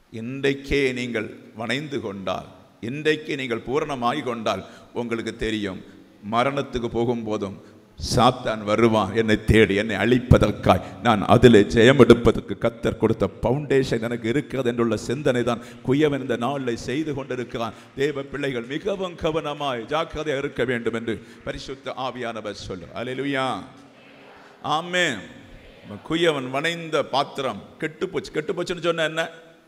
இன்றைக்கே நீங்கள் வணைந்து கொண்டால் இன்றைக்கு நீங்கள் பூரணமாகி கொண்டால் உங்களுக்கு தெரியும் மரணத்துக்கு போகும்போதும் சாத்தான் வருவான் என்னை தேடி என்னை அழிப்பதற்காய் நான் அதில் ஜெயம் எடுப்பதற்கு கத்தர் கொடுத்த பவுண்டேஷன் எனக்கு இருக்கிறது என்றுள்ள சிந்தனை தான் குயவன் இந்த நாளில் செய்து கொண்டிருக்கிறான் தேவ பிள்ளைகள் மிகவும் கவனமாய் ஜாக்கிரதையாக இருக்க வேண்டும் என்று பரிசுத்த ஆவியானவர் சொல்லு அலையிலுயா ஆமே குயவன் வணைந்த பாத்திரம் கெட்டு போச்சு கெட்டு போச்சுன்னு சொன்ன என்ன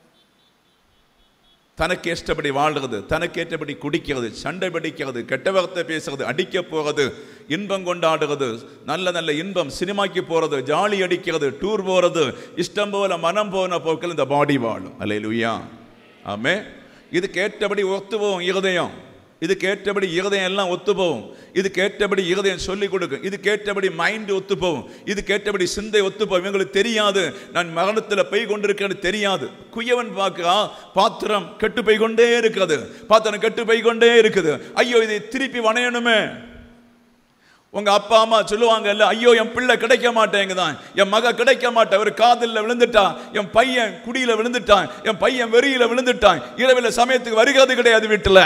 தனக்கு இஷ்டப்படி வாழ்றது தனக்கு ஏற்றபடி குடிக்கிறது சண்டை பிடிக்கிறது கெட்ட வார்த்தை பேசுறது அடிக்க போகிறது இன்பம் கொண்டாடுறது நல்ல நல்ல இன்பம் சினிமாக்கு போறது ஜாலி அடிக்கிறது டூர் போறது இஷ்டம் போல மனம் போன போக்கில் இந்த பாடி வாழும் அல்லையா ஆமே இது கேட்டபடி ஒத்துவோம் இருதயம் இது கேட்டபடி இருதயம் எல்லாம் ஒத்து போகும் இது கேட்டபடி இருதயம் சொல்லிக் கொடுக்கும் இது கேட்டபடி மைண்ட் ஒத்து போகும் இது கேட்டபடி சிந்தை ஒத்து போகும் இவங்களுக்கு தெரியாது நான் மரணத்தில் போய் கொண்டிருக்கேன்னு தெரியாது குயவன் பார்க்கிறா பாத்திரம் கெட்டு போய் கொண்டே இருக்கிறது பாத்திரம் கெட்டு போய் கொண்டே இருக்குது ஐயோ இதை திருப்பி வணையணுமே உங்க அப்பா அம்மா சொல்லுவாங்கல்ல ஐயோ என் பிள்ளை கிடைக்க மாட்டேங்குதான் என் மக கிடைக்க மாட்டேன் ஒரு காதலில் விழுந்துட்டான் என் பையன் குடியில விழுந்துட்டான் என் பையன் வெறியில விழுந்துட்டான் இரவில் சமயத்துக்கு வருகிறது கிடையாது வீட்டுல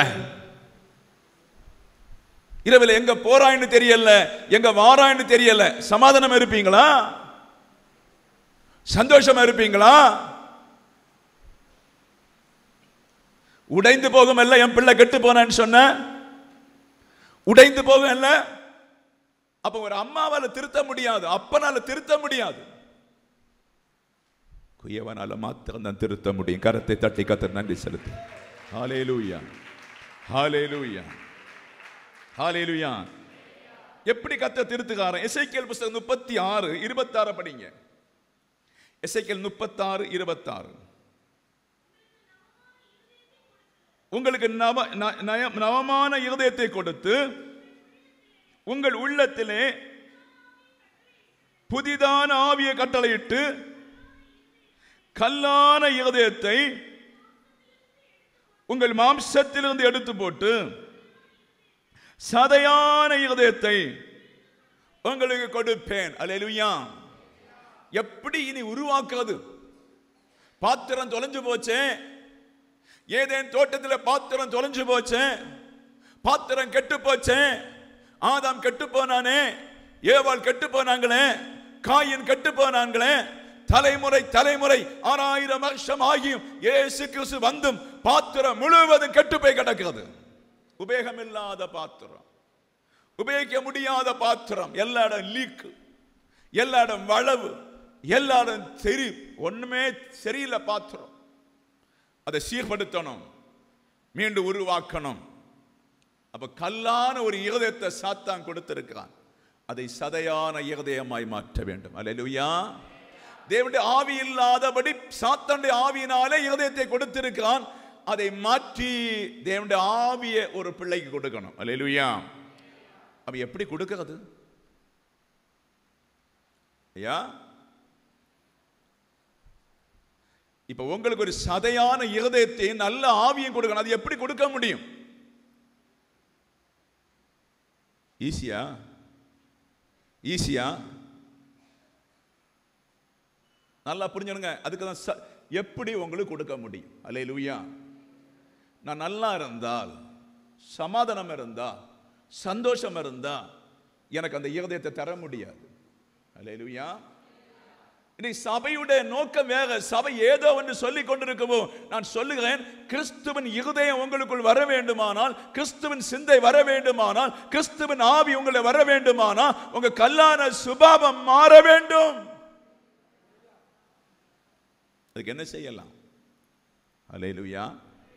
இரவில் எங்க போறான்னு தெரியல எங்க வாரான்னு தெரியல சமாதானம் இருப்பீங்களா சந்தோஷமா இருப்பீங்களா உடைந்து போகும் இல்ல என் பிள்ளை கெட்டு போனான்னு சொன்ன உடைந்து போகும் இல்ல அப்ப ஒரு அம்மாவால திருத்த முடியாது அப்பனால திருத்த முடியாது குயவனால மாத்திரம் தான் திருத்த முடியும் கரத்தை தட்டி கத்தர் நன்றி செலுத்து ஹalleluya ஹalleluya ஹalleluya எப்படி கத்த திருத்துக்காரன் எசைக்கேல் புஸ்தகம் முப்பத்தி ஆறு இருபத்தாறு படிங்க எசைக்கேல் முப்பத்தாறு இருபத்தாறு உங்களுக்கு நவ ந- நய- நவமான இருதயத்தை கொடுத்து உங்கள் உள்ளத்திலே புதிதான ஆவியை கட்டளையிட்டு கல்லான இருதயத்தை உங்கள் மாம்சத்திலிருந்து எடுத்து போட்டு சதையான இருதயத்தை உங்களுக்கு கொடுப்பேன் அல்லேலூயா எப்படி இனி உருவாக்குறது பாத்திரம் தொலைஞ்சு போச்சே ஏதேன் தோட்டத்தில் பாத்திரம் தொலைஞ்சு போச்சே பாத்திரம் கெட்டு போச்சே ஆதாம் கெட்டு போனானே ஏவாள் கெட்டு போனாங்களே காயின் கெட்டு போனாங்களே தலைமுறை தலைமுறை ஆறாயிரம் வருஷம் ஆகியும் இயேசு கிறிஸ்து வந்தும் பாத்திரம் முழுவதும் கெட்டு போய் கிடக்கிறது உபயோகமில்லாத பாத்திரம் உபயோகிக்க முடியாத பாத்திரம் எல்லா இடம் லீக்கு எல்லா இடம் வளவு எல்லா இடம் தெரி ஒண்ணுமே சரியில்லை பாத்திரம் அதை சீர்படுத்தணும் மீண்டும் உருவாக்கணும் அப்ப கல்லான ஒரு இருதயத்தை சாத்தான் கொடுத்திருக்கிறான் அதை சதையான இருதயமாய் மாற்ற வேண்டும் அல்லேலூயா தேவனுடைய ஆவி இல்லாதபடி சாத்தானுடைய ஆவியினாலே இருதயத்தை கொடுத்திருக்கிறான் அதை மாற்றி தேவனுடைய ஆவியை ஒரு பிள்ளைக்கு கொடுக்கணும் அல்லேலூயா அவ எப்படி கொடுக்கிறது ஐயா இப்ப உங்களுக்கு ஒரு சதையான இருதயத்தையும் நல்ல ஆவியும் கொடுக்கணும் அது எப்படி கொடுக்க முடியும் ஈஸியா ஈஸியா நல்லா புரிஞ்சுடுங்க அதுக்கு தான் ச- எப்படி உங்களுக்கு கொடுக்க முடியும் அல்லேலூயா நான் நல்லா இருந்தால் சமாதானம் இருந்தா சந்தோஷம் இருந்தா எனக்கு அந்த இருதயத்தை தர முடியாது அல்லேலூயா இன்னைக்கு சபையுடைய நோக்கம் வேற சபை ஏதோ என்று சொல்லிக் கொண்டிருக்கவோ நான் சொல்லுகிறேன் கிறிஸ்துவின் இருதயம் உங்களுக்குள் வர வேண்டுமானால் கிறிஸ்துவின் சிந்தை வர வேண்டுமானால் கிறிஸ்துவின் ஆவி உங்களை வர வேண்டுமானால் உங்க கல்லான சுபாவம் மாற வேண்டும் அதுக்கு என்ன செய்யலாம் அலையிலுயா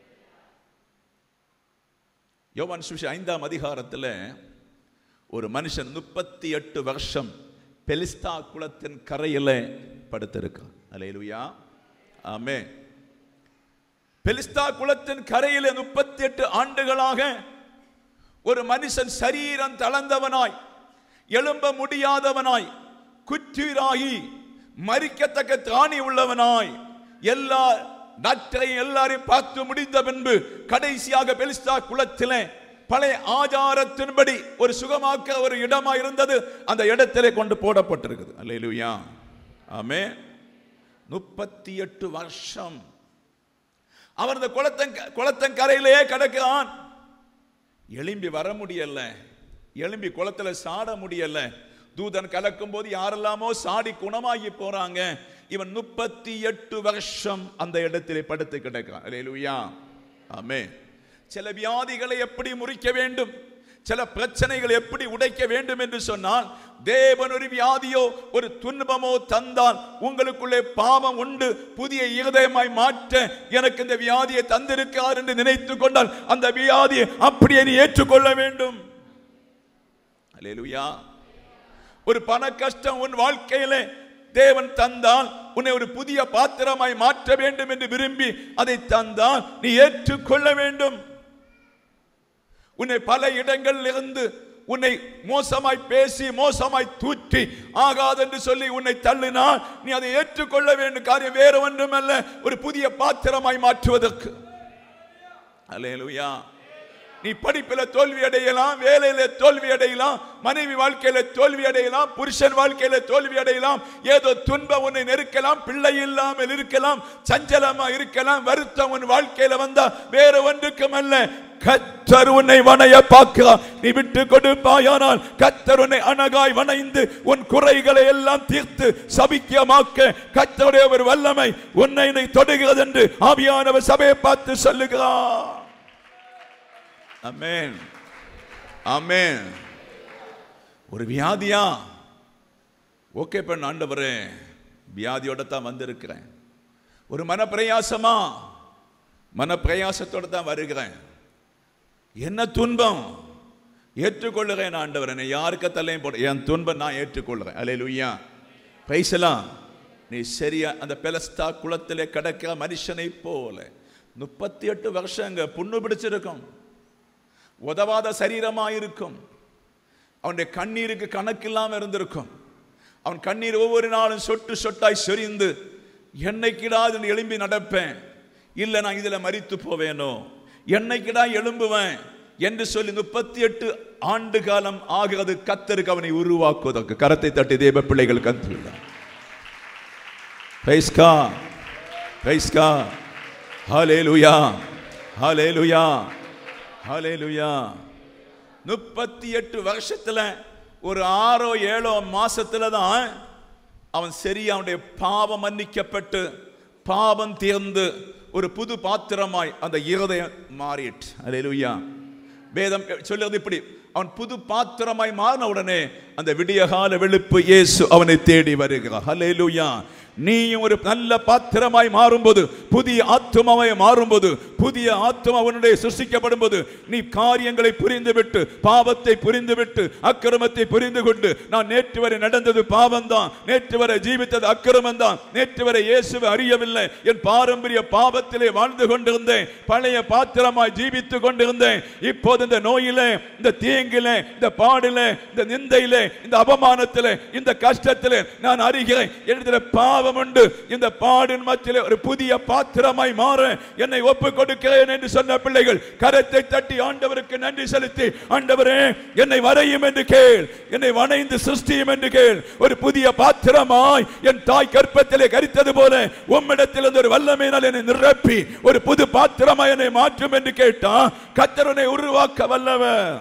யோவான் சுவிச ஐந்தாம் அதிகாரத்தில் ஒரு மனுஷன் முப்பத்தி எட்டு வருஷம் பெலிஸ்தா குளத்தின் கரையில் படுத்திருக்கான் அலையிலுயா ஆமே பெலிஸ்தா குளத்தின் கரையில் முப்பத்தி எட்டு ஆண்டுகளாக ஒரு மனுஷன் சரீரம் தளர்ந்தவனாய் எழும்ப முடியாதவனாய் குற்றீராகி மறிக்கத்தக்க திராணி உள்ளவனாய் எல்லா டாக்டரையும் எல்லாரையும் பார்த்து முடிந்த பின்பு கடைசியாக பெலிஸ்தா குளத்திலே பழைய ஆச்சாரத்தின்படி ஒரு சுகமாக்க ஒரு இடமா இருந்தது அந்த இடத்திலே கொண்டு போடப்பட்டிருக்குது அல்லேலூயா ஆமே முப்பத்தி எட்டு வருஷம் அவன் இந்த குளத்தன் குளத்தன் கரையிலேயே கிடக்கிறான் எழும்பி வர முடியல எழும்பி குளத்துல சாட முடியல தூதன் கலக்கும் போது யாரெல்லாமோ சாடி குணமாகி போறாங்க இவன் முப்பத்தி எட்டு வருஷம் அந்த இடத்திலே படுத்து கிடக்கிறான் அல்லேலூயா ஆமே சில வியாதிகளை எப்படி முறிக்க வேண்டும் சில பிரச்சனைகளை எப்படி உடைக்க வேண்டும் என்று சொன்னால் தேவன் ஒரு வியாதியோ ஒரு துன்பமோ தந்தால் உங்களுக்குள்ளே பாவம் உண்டு புதிய இருதயமாய் மாற்ற எனக்கு இந்த வியாதியை தந்திருக்கிறார் என்று நினைத்துக் கொண்டால் அந்த வியாதியை அப்படியே நீ ஏற்றுக்கொள்ள வேண்டும் அல்லேலூயா ஒரு பண கஷ்டம் உன் வாழ்க்கையிலே தேவன் தந்தால் உன்னை ஒரு புதிய பாத்திரமாய் மாற்ற வேண்டும் என்று விரும்பி அதை தந்தால் நீ ஏற்றுக்கொள்ள வேண்டும் உன்னை பல இடங்களில் இருந்து உன்னை மோசமாய் பேசி மோசமாய் தூற்றி ஆகாது என்று சொல்லி உன்னை தள்ளினால் நீ அதை ஏற்றுக்கொள்ள வேண்டும் காரியம் வேறு ஒன்றுமல்ல ஒரு புதிய பாத்திரமாய் மாற்றுவதற்கு அல்லேலூயா நீ படிப்பில தோல்வி அடையலாம் வேலையில தோல்வி அடையலாம் மனைவி வாழ்க்கையில தோல்வி அடையலாம் புருஷன் வாழ்க்கையில தோல்வி அடையலாம் ஏதோ துன்பம் உன்னை நெருக்கலாம் பிள்ளை இல்லாமல் இருக்கலாம் சஞ்சலமா இருக்கலாம் வருத்தம் உன் வாழ்க்கையில வந்தா வேற ஒன்றுக்கும் அல்ல கத்தர் உன்னை வணைய பார்க்கிறார் நீ விட்டு கொடுப்பாயானால் கத்தர் உன்னை அனகாய் வணைந்து உன் குறைகளை எல்லாம் தீர்த்து சபிக்கமாக்க கத்தருடைய ஒரு வல்லமை உன்னை நீ தொடுகிறது என்று ஆவியானவர் சபையை பார்த்து சொல்லுகிறார் அமேன் அமேன் ஒரு வியாதியா ஓகே பண்ண ஆண்டவரே வியாதியோட தான் வந்திருக்கிறேன் ஒரு மனப்பிரயாசமா மனப்பிரயாசத்தோட தான் வருகிறேன் என்ன துன்பம் ஏற்றுக்கொள்ளுகிறேன் ஆண்டவர் என்னை யாருக்க தலையும் போட என் துன்பம் நான் ஏற்றுக்கொள்கிறேன் அலே லுய்யா பைசலாம் நீ சரியா அந்த பெலஸ்தா குளத்திலே கிடக்கிற மனுஷனை போல முப்பத்தி எட்டு வருஷங்க புண்ணு பிடிச்சிருக்கும் உதவாத சரீரமாக இருக்கும் அவனுடைய கண்ணீருக்கு கணக்கில்லாம இருந்திருக்கும் அவன் கண்ணீர் ஒவ்வொரு நாளும் சொட்டு சொட்டாய் சொரிந்து என்னைக்கிடாது எழும்பி நடப்பேன் இல்லை நான் இதில் மறித்து போவேனோ என்னைக்கிடா எழும்புவேன் என்று சொல்லி முப்பத்தி எட்டு ஆண்டு காலம் ஆகிறது கத்தருக்கு அவனை உருவாக்குவதற்கு கரத்தை தட்டி தேவ பிள்ளைகள் கத்துள்ளார் பிரைஸ்கா பிரைஸ்கா ஹalleluya ஹalleluya ஹalleluya முப்பத்தி எட்டு வருஷத்துல ஒரு ஆறோ ஏழோ மாசத்துல தான் அவன் சரி அவனுடைய பாவம் மன்னிக்கப்பட்டு பாவம் தீர்ந்து ஒரு புது பாத்திரமாய் அந்த இருதயம் மாறிட்டு அல்லேலூயா வேதம் சொல்லுறது இப்படி அவன் புது பாத்திரமாய் மாறின உடனே அந்த விடியகால வெளுப்பு இயேசு அவனை தேடி வருகிறார் ஹalleluya நீயும் ஒரு நல்ல பாத்திரமாய் மாறும்போது புதிய ஆத்மாவாய் மாறும்போது புதிய ஆத்மா அவனுடைய சிருஷ்டிக்கப்படும் போது நீ காரியங்களை புரிந்துவிட்டு பாவத்தை புரிந்துவிட்டு அக்கிரமத்தை புரிந்து கொண்டு நான் நேற்று வரை நடந்தது பாவம்தான் நேற்று வரை ஜீவித்தது அக்கிரமம் தான் நேற்று வரை இயேசுவை அறியவில்லை என் பாரம்பரிய பாவத்திலே வாழ்ந்து கொண்டிருந்தேன் பழைய பாத்திரமாய் ஜீவித்து கொண்டிருந்தேன் இப்போது இந்த நோயிலே இந்த தீங்கிலே இந்த பாடிலே இந்த நிந்தையிலே இந்த அவமானத்திலே இந்த கஷ்டத்திலே நான் அறிகிறேன் என்னிடத்தில் பாவம் உண்டு இந்த பாடின் மத்தியிலே ஒரு புதிய பாத்திரமாய் மாற என்னை ஒப்புக் கொடுக்கிறேன் என்று சொன்ன பிள்ளைகள் கரத்தை தட்டி ஆண்டவருக்கு நன்றி செலுத்தி ஆண்டவரே என்னை வரையும் என்று கேள் என்னை வணைந்து சிருஷ்டியும் என்று கேள் ஒரு புதிய பாத்திரமாய் என் தாய் கற்பத்திலே கரித்தது போல உம்மிடத்தில் இருந்து ஒரு வல்லமையினால் என்னை நிரப்பி ஒரு புது பாத்திரமாய் என்னை மாற்றும் என்று கேட்டா கத்தரனை உருவாக்க வல்லவன்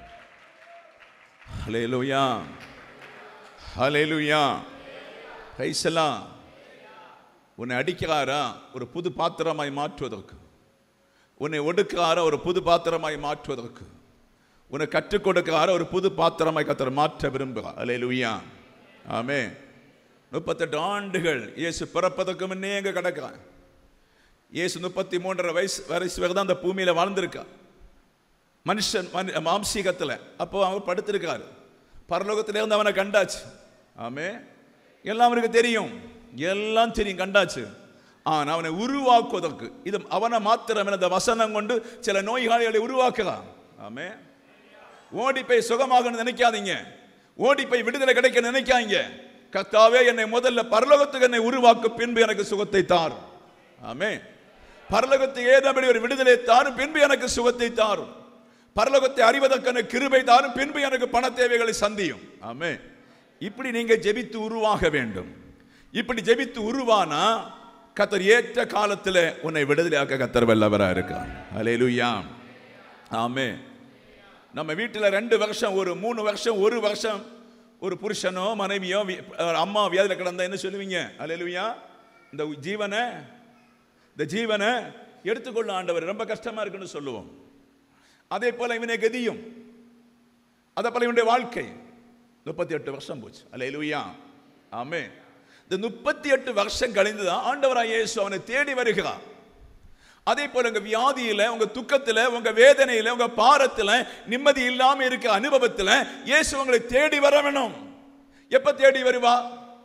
ஹalleluya ஹalleluya கைசலாம் உன்னை அடிக்கிறாரா ஒரு புது பாத்திரமாய் மாற்றுவதற்கு உன்னை ஒடுக்கிறாரா ஒரு புது பாத்திரமாய் மாற்றுவதற்கு உன்னை கற்றுக் கொடுக்கிறாரா ஒரு புது பாத்திரமாய் கத்தர் மாற்ற விரும்புகிறார் ஹalleluya ஆமே முப்பத்தெட்டு ஆண்டுகள் இயேசு பிறப்பதற்கு முன்னே எங்க கிடக்கிறான் இயேசு முப்பத்தி மூன்றரை வயசு வயசு வரை தான் அந்த பூமியில வாழ்ந்திருக்கான் மனுஷன் மனு- மாம்சீகத்துல அப்போ அவர் படுத்திருக்காரு பரலோகத்திலே இருந்து அவனை கண்டாச்சு ஆமே எல்லாம் அவனுக்கு தெரியும் எல்லாம் தெரியும் கண்டாச்சு ஆனா அவனை உருவாக்குவதற்கு இது அவனை மாத்திரம் இந்த வசனம் கொண்டு சில நோய்காலிகளை உருவாக்குறான் ஆமே ஓடி போய் சுகமாக நினைக்காதீங்க ஓடி போய் விடுதலை கிடைக்க நினைக்காதீங்க கர்த்தாவே என்னை முதல்ல பரலோகத்துக்கு என்னை உருவாக்கு பின்பு எனக்கு சுகத்தை தாரும் ஆமே பரலோகத்தை ஏதபடி ஒரு விடுதலை தாரும் பின்பு எனக்கு சுகத்தை தாரும் பரலோகத்தை அறிவதற்கான கிருபை தாரும் பின்பு எனக்கு பண தேவைகளை சந்தியும் ஆமே இப்படி நீங்க ஜெபித்து உருவாக வேண்டும் இப்படி ஜெபித்து உருவானா கத்தர் ஏற்ற காலத்தில் உன்னை விடுதலையாக்க கத்தர் வல்லவரா இருக்கார் அலேலுயா ஆமே நம்ம வீட்டில் ரெண்டு வருஷம் ஒரு மூணு வருஷம் ஒரு வருஷம் ஒரு புருஷனோ மனைவியோ வி- அம்மா வியாதியில் கிடந்தா என்ன சொல்லுவீங்க அலேலுயா இந்த ஜீவனை இந்த ஜீவனை எடுத்துக்கொள்ள ஆண்டவர் ரொம்ப கஷ்டமா இருக்குன்னு சொல்லுவோம் அதே போல இவனை கதியும் அதே போல இவனுடைய வாழ்க்கை முப்பத்தி எட்டு வருஷம் போச்சு அல்ல ஆமே இந்த முப்பத்தி எட்டு வருஷம் கழிந்துதான் ஆண்டவராய் இயேசு அவனை தேடி வருகிறார் அதே போல உங்க வியாதியில உங்க துக்கத்துல உங்க வேதனையில உங்க பாரத்துல நிம்மதி இல்லாம இருக்க அனுபவத்துல இயேசு உங்களை தேடி வர வேணும் எப்ப தேடி வருவா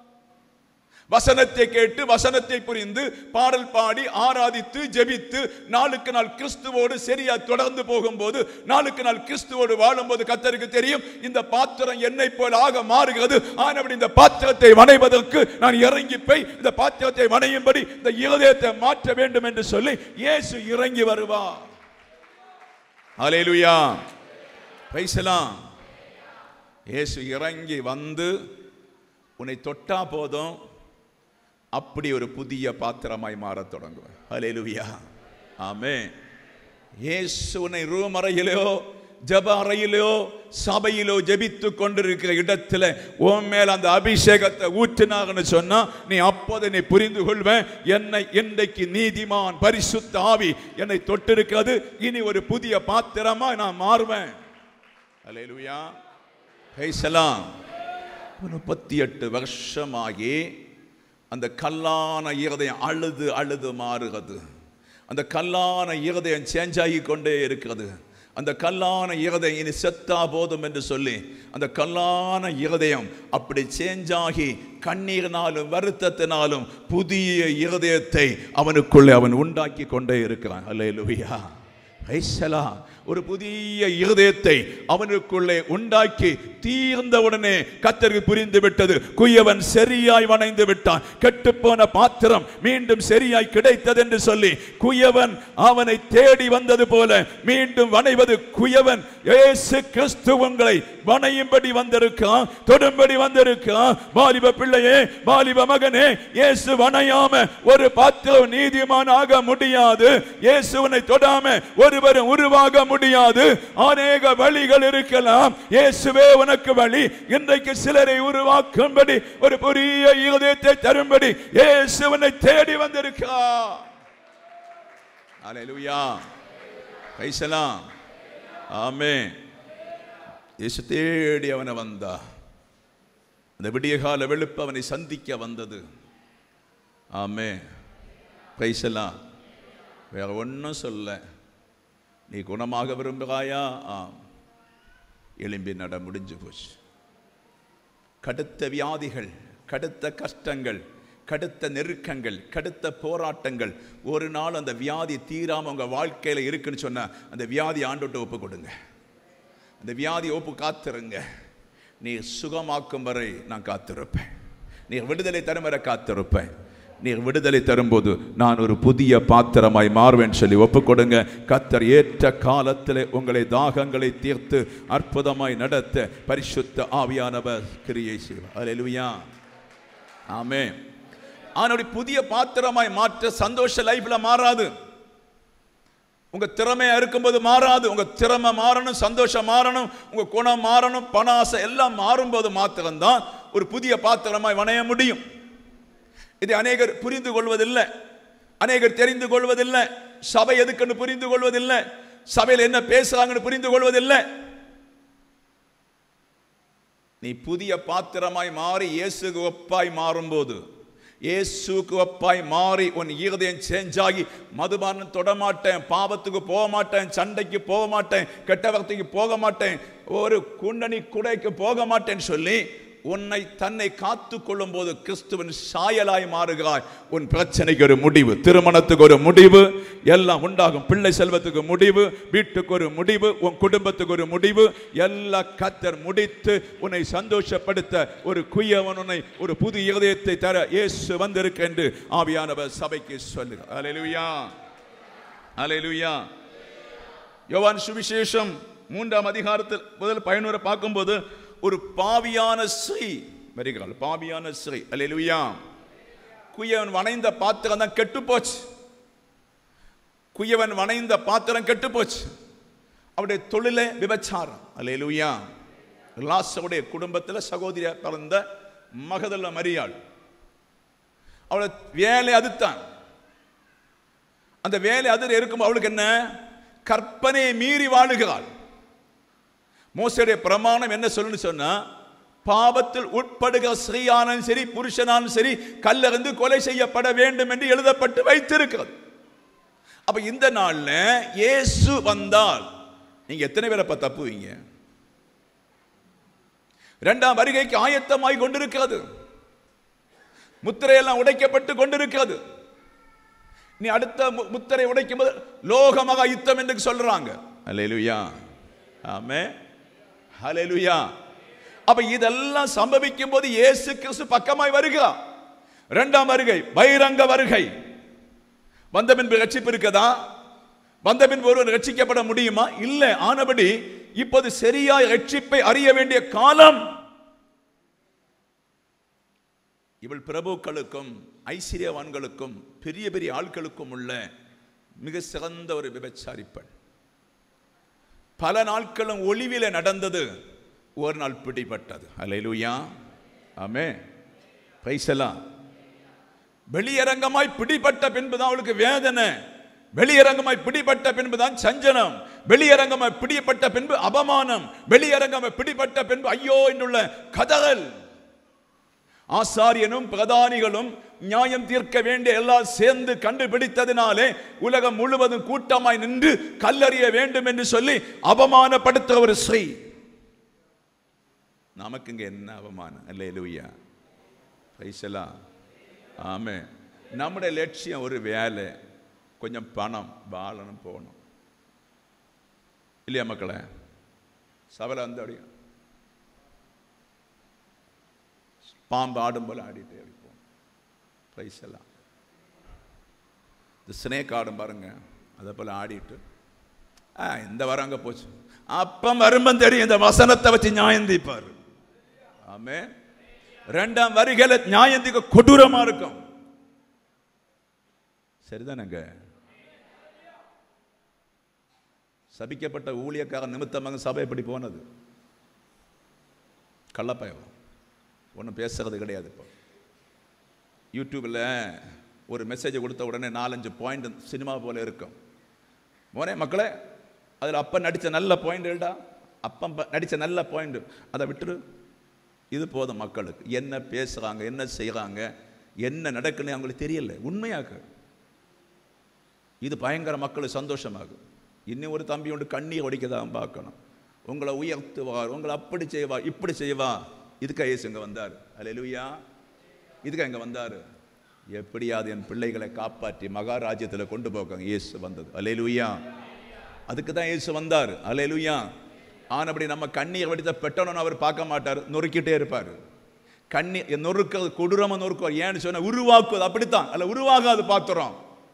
வசனத்தை கேட்டு வசனத்தை புரிந்து பாடல் பாடி ஆராதித்து ஜெபித்து நாளுக்கு நாள் கிறிஸ்துவோடு சரியா தொடர்ந்து போகும்போது நாளுக்கு நாள் கிறிஸ்துவோடு வாழும்போது கத்தருக்கு தெரியும் இந்த பாத்திரம் என்னை போல ஆக மாறுகிறது ஆனபடி இந்த பாத்திரத்தை வணைவதற்கு நான் இறங்கி போய் இந்த பாத்திரத்தை வணையும்படி இந்த இருதயத்தை மாற்ற வேண்டும் என்று சொல்லி இயேசு இறங்கி வருவார் ஹalleluya பேசலாம் இயேசு இறங்கி வந்து உன்னை தொட்டா போதும் அப்படி ஒரு புதிய பாத்திரமாய் மாறத் தொடங்குவேன் ஹalleluya ஆமே இயேசு உன்னை ரூம் அறையிலோ ஜப அறையிலோ சபையிலோ ஜெபித்து கொண்டிருக்கிற இடத்துல உன் மேல அந்த அபிஷேகத்தை ஊற்றினாங்கன்னு சொன்னா நீ அப்போது நீ புரிந்து கொள்வேன் என்னை இன்றைக்கு நீதிமான் பரிசுத்த ஆவி என்னை தொட்டிருக்கிறது இனி ஒரு புதிய பாத்திரமா நான் மாறுவேன் ஹalleluya பேசலாம் முப்பத்தி எட்டு வருஷமாகி அந்த கல்லான இருதயம் அழுது அழுது மாறுகிறது அந்த கல்லான இருதயம் சேஞ்ச் ஆகி கொண்டே இருக்கிறது அந்த கல்லான இருதயம் இனி செத்தா போதும் என்று சொல்லி அந்த கல்லான இருதயம் அப்படி சேஞ்ச் ஆகி கண்ணீரினாலும் வருத்தத்தினாலும் புதிய இருதயத்தை அவனுக்குள்ளே அவன் உண்டாக்கி கொண்டே இருக்கிறான் அல்லேலூயா ஐசலா ஒரு புதிய இருதயத்தை அவனுக்குள்ளே உண்டாக்கி தீர்ந்தவுடனே கத்தருக்கு புரிந்து விட்டது குயவன் சரியாய் வணைந்து விட்டான் கெட்டுப்போன பாத்திரம் மீண்டும் சரியாய் கிடைத்தது என்று சொல்லி குயவன் அவனை தேடி வந்தது போல மீண்டும் வணைவது குயவன் இயேசு கிறிஸ்து உங்களை வணையும்படி வந்திருக்கான் தொடும்படி வந்திருக்கான் வாலிப பிள்ளையே வாலிப மகனே இயேசு வணையாம ஒரு பாத்திரம் நீதிமான் ஆக முடியாது இயேசுவனை தொடாம ஒருவரும் உருவாக முடியாது அநேக வழிகள் இருக்கலாம் இயேசுவே உனக்கு வழி இன்றைக்கு சிலரை உருவாக்கும்படி ஒரு புதிய இருதயத்தை தரும்படி இயேசுவனை தேடி வந்திருக்கா அல்லேலூயா பேசலாம் ஆமே இயேசு தேடி அவனை வந்தா அந்த விடியகால வெளுப்பு அவனை சந்திக்க வந்தது ஆமே பேசலாம் வேற ஒன்றும் சொல்ல நீ குணமாக விரும்புகிறாயா ஆம் எலும்பி நட முடிஞ்சு போச்சு கடுத்த வியாதிகள் கடுத்த கஷ்டங்கள் கடுத்த நெருக்கங்கள் கடுத்த போராட்டங்கள் ஒரு நாள் அந்த வியாதி தீராம உங்க வாழ்க்கையில இருக்குன்னு சொன்னா அந்த வியாதி ஆண்டோட்டு ஒப்பு கொடுங்க அந்த வியாதி ஒப்பு காத்திருங்க நீ சுகமாக்கும் வரை நான் காத்திருப்பேன் நீ விடுதலை தரும் வரை காத்திருப்பேன் நீ விடுதலை தரும்போது நான் ஒரு புதிய பாத்திரமாய் மாறுவேன் சொல்லி ஒப்புக்கொடுங்க கத்தர் ஏற்ற காலத்திலே உங்களை தாகங்களை தீர்த்து அற்புதமாய் நடத்த பரிசுத்த ஆவியானவர் கிரியை செய்வார் அல்லேலூயா ஆமே ஆனால் புதிய பாத்திரமாய் மாற்ற சந்தோஷ லைஃப்ல மாறாது உங்க திறமையா இருக்கும்போது மாறாது உங்க திறமை மாறணும் சந்தோஷம் மாறணும் உங்க குணம் மாறணும் பண ஆசை எல்லாம் மாறும்போது மாத்திரம்தான் ஒரு புதிய பாத்திரமாய் வணைய முடியும் இதை அநேகர் புரிந்து கொள்வதில்லை அநேகர் தெரிந்து கொள்வதில்லை சபை எதுக்குன்னு புரிந்து கொள்வதில்லை சபையில் என்ன பேசுறாங்கன்னு புரிந்து கொள்வதில்லை நீ புதிய பாத்திரமாய் மாறி இயேசுக்கு ஒப்பாய் மாறும்போது இயேசுக்கு ஒப்பாய் மாறி உன் இருதயம் சேஞ்ச் ஆகி மதுபானம் தொட மாட்டேன் பாவத்துக்கு போக மாட்டேன் சண்டைக்கு போக மாட்டேன் கெட்ட வார்த்தைக்கு போக மாட்டேன் ஒரு குண்டனி குடைக்கு போக மாட்டேன்னு சொல்லி உன்னை தன்னை காத்து கொள்ளும் போது கிறிஸ்துவின் சாயலாய் மாறுகிறாய் உன் பிரச்சனைக்கு ஒரு முடிவு திருமணத்துக்கு ஒரு முடிவு எல்லாம் உண்டாகும் பிள்ளை செல்வத்துக்கு முடிவு வீட்டுக்கு ஒரு முடிவு உன் குடும்பத்துக்கு ஒரு முடிவு எல்லா கத்தர் முடித்து உன்னை சந்தோஷப்படுத்த ஒரு குயவன் உன்னை ஒரு புது இருதயத்தை தர இயேசு வந்திருக்கு என்று ஆவியானவர் சபைக்கு சொல்லு அலையிலுயா அலையிலுயா யோவான் சுவிசேஷம் மூன்றாம் அதிகாரத்தில் முதல் பயனுரை பார்க்கும்போது ஒரு பாவியான ஸ்ரீ வருகிறாள் பாவியான ஸ்ரீ அல்லேலூயா குயவன் வணைந்த பாத்திரம் தான் கெட்டு போச்சு குயவன் வணைந்த பாத்திரம் கெட்டு போச்சு அவருடைய தொழிலே விபச்சாரம் அல்லேலூயா லாசருடைய குடும்பத்தில் சகோதரியா பிறந்த மகதல்ல மரியாள் அவளை வேலை அதுதான் அந்த வேலை அதில் இருக்கும் அவளுக்கு என்ன கற்பனையை மீறி வாழுகிறாள் மோசடைய பிரமாணம் என்ன சொல்லுன்னு சொன்னா பாவத்தில் உட்படுகிற ஸ்ரீயானும் சரி புருஷனாலும் சரி கல்லறிந்து கொலை செய்யப்பட வேண்டும் என்று எழுதப்பட்டு வைத்திருக்கிறது அப்ப இந்த நாள்ல இயேசு வந்தால் நீங்க எத்தனை பேரை அப்ப தப்புவீங்க இரண்டாம் வருகைக்கு ஆயத்தமாய் கொண்டிருக்கிறது முத்திரையெல்லாம் உடைக்கப்பட்டு கொண்டிருக்கிறது நீ அடுத்த மு- முத்திரை உடைக்கும் போது லோகமகா யுத்தம் என்று சொல்றாங்க ஹalleluya ஆமே ஹalleluya அப்ப இதெல்லாம் சம்பவிக்கும் போது இயேசு கிறிஸ்து பக்கமாய் வருகிறார் இரண்டாம் வருகை பகிரங்க வருகை வந்த பின்பு ரட்சிப்பு இருக்கதா வந்த பின்பு ஒருவன் ரட்சிக்கப்பட முடியுமா இல்ல ஆனபடி இப்போது சரியாய் ரட்சிப்பை அறிய வேண்டிய காலம் இவள் பிரபுக்களுக்கும் ஐஸ்வர்யவான்களுக்கும் பெரிய பெரிய ஆட்களுக்கும் உள்ள மிக சிறந்த ஒரு விபச்சாரி பெண் பல நாட்களும் ஒளிவில நடந்தது ஒரு நாள் பிடிபட்டது அல்லேலூயா ஆமே பைசலாம் வெளியரங்கமாய் பிடிபட்ட பின்புதான் அவளுக்கு வேதனை வெளியரங்கமாய் பிடிபட்ட பின்புதான் சஞ்சனம் வெளியரங்கமாய் பிடிபட்ட பின்பு அபமானம் வெளியரங்கமாய் பிடிபட்ட பின்பு ஐயோ என்றுள்ள கதறல் ஆசாரியனும் பிரதானிகளும் நியாயம் தீர்க்க வேண்டிய எல்லாம் சேர்ந்து கண்டுபிடித்ததினாலே உலகம் முழுவதும் கூட்டமாய் நின்று கல்லறிய வேண்டும் என்று சொல்லி அவமானப்படுத்த ஒரு ஸ்ரீ நமக்கு இங்க என்ன அவமானம் அல்லே லூயா பைசலா ஆமே நம்முடைய லட்சியம் ஒரு வேலை கொஞ்சம் பணம் வாழணும் போகணும் இல்லையா மக்களே சபலை வந்து அப்படியே பாம்பு ஆடும் போல ஆடிட்டே இருப்போம் ப்ரைஸ் எல்லாம் இந்த ஸ்னேக் ஆடும் பாருங்க அதை போல ஆடிட்டு ஆ இந்த வாரம் அங்கே போச்சு அப்பம் வரும்பம் தெரியும் இந்த வசனத்தை வச்சு நியாயந்திப்பார் ஆமே ரெண்டாம் வரிகளை நியாயந்திக்க கொடூரமா இருக்கும் சரிதானங்க சபிக்கப்பட்ட ஊழியக்காரன் நிமித்தமாக சபை இப்படி போனது கள்ளப்பயம் ஒன்றும் பேசுறது கிடையாது இப்போ யூடியூப்பில் ஒரு மெசேஜ் கொடுத்த உடனே நாலஞ்சு பாயிண்ட் சினிமா போல இருக்கும் மோனே மக்களே அதில் அப்பா நடித்த நல்ல பாயிண்ட் இல்லடா அப்பன் ப- நடித்த நல்ல பாயிண்ட் அதை விட்டுரு இது போதும் மக்களுக்கு என்ன பேசுகிறாங்க என்ன செய்கிறாங்க என்ன நடக்குன்னு அவங்களுக்கு தெரியல உண்மையாக இது பயங்கர மக்களுக்கு சந்தோஷமாகும் இன்னும் ஒரு தம்பி ஒன்று கண்ணீர் ஒடிக்க தான் பார்க்கணும் உங்களை உயர்த்துவார் உங்களை அப்படி செய்வார் இப்படி செய்வா இதுக்கா இயேசு இங்கே வந்தார் அல்லேலூயா இதுக்கா இங்கே வந்தார் எப்படியாவது என் பிள்ளைகளை காப்பாற்றி மகாராஜ்யத்தில் கொண்டு போக்காங்க இயேசு வந்தது அல்லேலூயா அதுக்கு தான் இயேசு வந்தார் அல்லேலூயா ஆனபடி நம்ம கண்ணீர் வடித்த பெட்டணும்னு அவர் பார்க்க மாட்டார் நொறுக்கிட்டே இருப்பார் கண்ணி நொறுக்கிறது கொடூரமாக நொறுக்குவார் ஏன்னு சொன்னா உருவாக்குவது அப்படித்தான் அல்ல உருவாகாது பார்த்துறோம்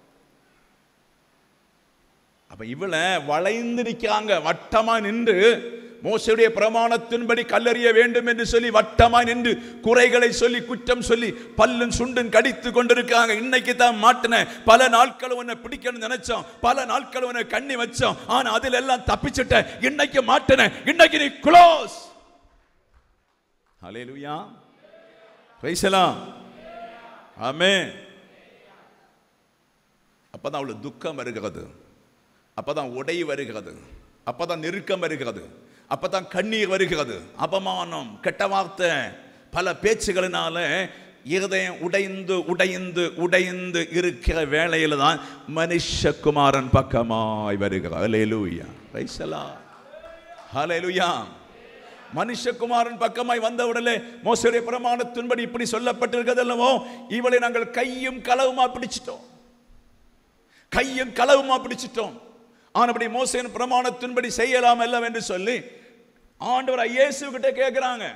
அப்ப இவளை வளைந்து நிற்கிறாங்க வட்டமா நின்று மோசையுடைய பிரமாணத்தின்படி கல்லறிய வேண்டும் என்று சொல்லி வட்டமா நின்று குறைகளை சொல்லி குற்றம் சொல்லி பல்லும் சுண்டும் கடித்து கொண்டிருக்காங்க இன்னைக்கு தான் மாட்டின பல நாட்கள் உன்னை பிடிக்கணும்னு நினைச்சோம் பல நாட்கள் உன்னை கண்ணி வச்சோம் ஆனா அதுல எல்லாம் தப்பிச்சிட்ட இன்னைக்கு மாட்டின இன்னைக்கு நீ க்ளோஸ் ஹalleluya பிரைசலாம் ஆமென் அப்பதான் அவளுக்கு துக்கம் வருகிறது அப்பதான் உடை வருகிறது அப்பதான் நெருக்கம் வருகிறது அப்பதான் கண்ணீர் வருகிறது அபமானம் கெட்ட வார்த்தை பல பேச்சுகளினால இருதயம் உடைந்து உடைந்து உடைந்து இருக்கிற வேளையில தான் மனுஷகுமாரன் பக்கமாய் வருகிறார் ஹalleluya பிரைஸ் எல்லாம் ஹalleluya மனுஷகுமாரன் பக்கமாய் வந்த உடனே மோசடைய பிரமாணத்தின்படி இப்படி சொல்லப்பட்டிருக்கிறது அல்லவோ இவளை நாங்கள் கையும் களவுமா பிடிச்சிட்டோம் கையும் களவுமா பிடிச்சிட்டோம் ஆனபடி மோசையின் பிரமாணத்தின்படி செய்யலாம் எல்லாம் என்று சொல்லி ஆண்டவர் இயேசு கிட்ட கேட்கிறாங்க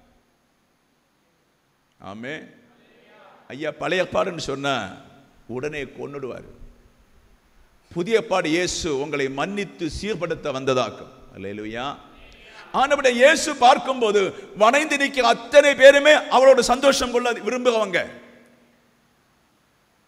ஆமே ஐயா பழைய பாடுன்னு சொன்னா உடனே கொன்னுடுவார் புதிய பாடு இயேசு உங்களை மன்னித்து சீர்படுத்த வந்ததாக்கும் அல்லேலூயா ஆனபடி இயேசு பார்க்கும்போது வணைந்து நிற்கிற அத்தனை பேருமே அவளோட சந்தோஷம் கொள்ள விரும்புகிறவங்க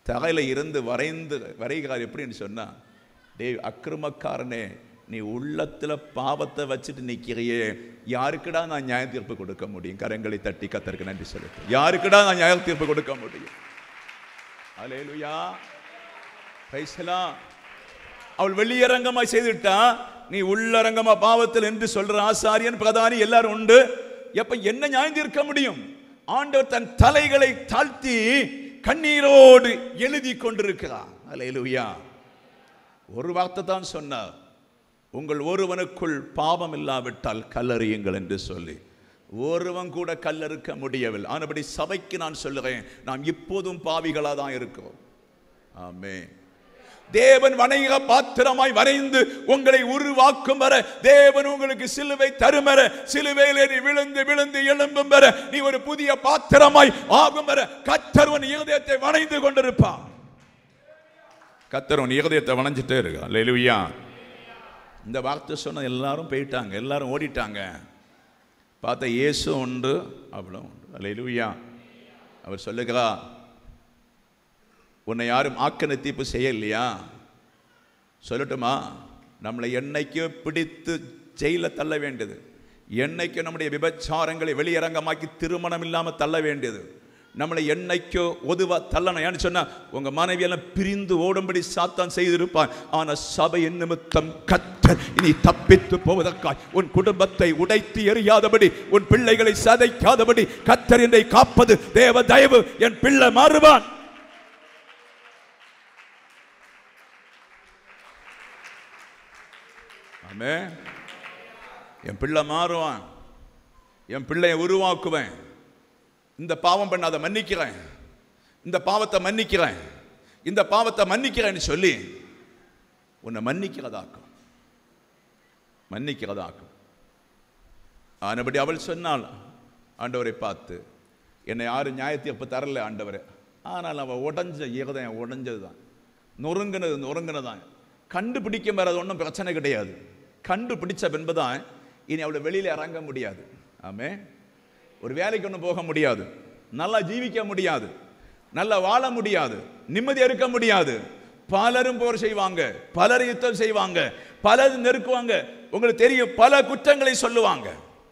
தகையில இருந்து வரைந்து வரைகிறார் எப்படின்னு சொன்னா டேய் அக்கிரமக்காரனே நீ உள்ளத்துல பாவத்தை வச்சுட்டு நிக்கிறியே யாருக்குடா நான் நியாய தீர்ப்பு கொடுக்க முடியும் கரங்களை தட்டி கத்தருக்கு நன்றி செலுத்து யாருக்குடா நான் நியாய தீர்ப்பு கொடுக்க முடியும் அலேலுயா பைசலாம் அவள் வெளியரங்கமாய் செய்துட்டா நீ உள்ளரங்கமா பாவத்தில் என்று சொல்ற ஆசாரியன் பிரதானி எல்லாரும் உண்டு எப்ப என்ன நியாயம் தீர்க்க முடியும் ஆண்டவர் தன் தலைகளை தாழ்த்தி கண்ணீரோடு எழுதி கொண்டிருக்கிறார் அலையலுயா ஒரு வார்த்தை தான் சொன்னார் உங்கள் ஒருவனுக்குள் பாவம் இல்லாவிட்டால் கல்லறியுங்கள் என்று சொல்லி ஒருவன் கூட கல்லறுக்க முடியவில்லை ஆனபடி சபைக்கு நான் சொல்லுகிறேன் நாம் இப்போதும் பாவிகளாக தான் இருக்கிறோம் ஆமே தேவன் வணைக பாத்திரமாய் வரைந்து உங்களை உருவாக்கும் வர தேவன் உங்களுக்கு சிலுவை தரும் வர சிலுவையிலே நீ விழுந்து விழுந்து எழும்பும் வர நீ ஒரு புதிய பாத்திரமாய் ஆகும் வர கத்தர்வன் இருதயத்தை வணைந்து கொண்டிருப்பான் கத்தர்வன் இருதயத்தை வணைஞ்சிட்டே இருக்கான் லெலுவியா இந்த வார்த்தை சொன்ன எல்லாரும் போயிட்டாங்க எல்லாரும் ஓடிட்டாங்க பார்த்தா இயேசு உண்டு அவ்வளோ உண்டு லெலுவியா அவர் சொல்லுகிறா உன்னை யாரும் ஆக்கன தீர்ப்பு செய்யலையா சொல்லட்டுமா நம்மளை என்னைக்கு பிடித்து ஜெயில தள்ள வேண்டியது என்னைக்கு நம்முடைய விபச்சாரங்களை வெளியரங்கமாக்கி திருமணம் இல்லாமல் தள்ள வேண்டியது நம்மளை என்னைக்கோ ஒதுவா தள்ளணும் ஏன்னு சொன்னா உங்க மனைவியெல்லாம் பிரிந்து ஓடும்படி சாத்தான் செய்திருப்பான் ஆனா சபையின் நிமித்தம் கத்தர் இனி தப்பித்து போவதற்காய் உன் குடும்பத்தை உடைத்து எறியாதபடி உன் பிள்ளைகளை சதைக்காதபடி கத்தர் என்னை காப்பது தேவ தயவு என் பிள்ளை மாறுவான் ஆமே என் பிள்ளை மாறுவான் என் பிள்ளையை உருவாக்குவேன் இந்த பாவம் பண்ண அதை மன்னிக்கிறேன் இந்த பாவத்தை மன்னிக்கிறேன் இந்த பாவத்தை மன்னிக்கிறேன்னு சொல்லி உன்னை மன்னிக்கிறதாக்கும் மன்னிக்கிறதாக்கும் ஆனபடி அவள் சொன்னாள் ஆண்டவரை பார்த்து என்னை யாரும் நியாயத்தீர்ப்பு தரல ஆண்டவரே ஆனால் அவள் உடஞ்ச இருதயம் உடஞ்சது தான் நொறுங்கினது நொறுங்கினதான் கண்டுபிடிக்க மேல அது ஒன்றும் பிரச்சனை கிடையாது கண்டுபிடிச்ச பின்புதான் இனி அவளை வெளியில இறங்க முடியாது ஆமே ஒரு வேலைக்கு ஒன்றும் போக முடியாது நல்லா ஜீவிக்க முடியாது நல்லா வாழ முடியாது நிம்மதி இருக்க முடியாது பலரும் போர் செய்வாங்க பலர் யுத்தம் செய்வாங்க பலர் நெருக்குவாங்க உங்களுக்கு தெரியும் பல குற்றங்களை சொல்லுவாங்க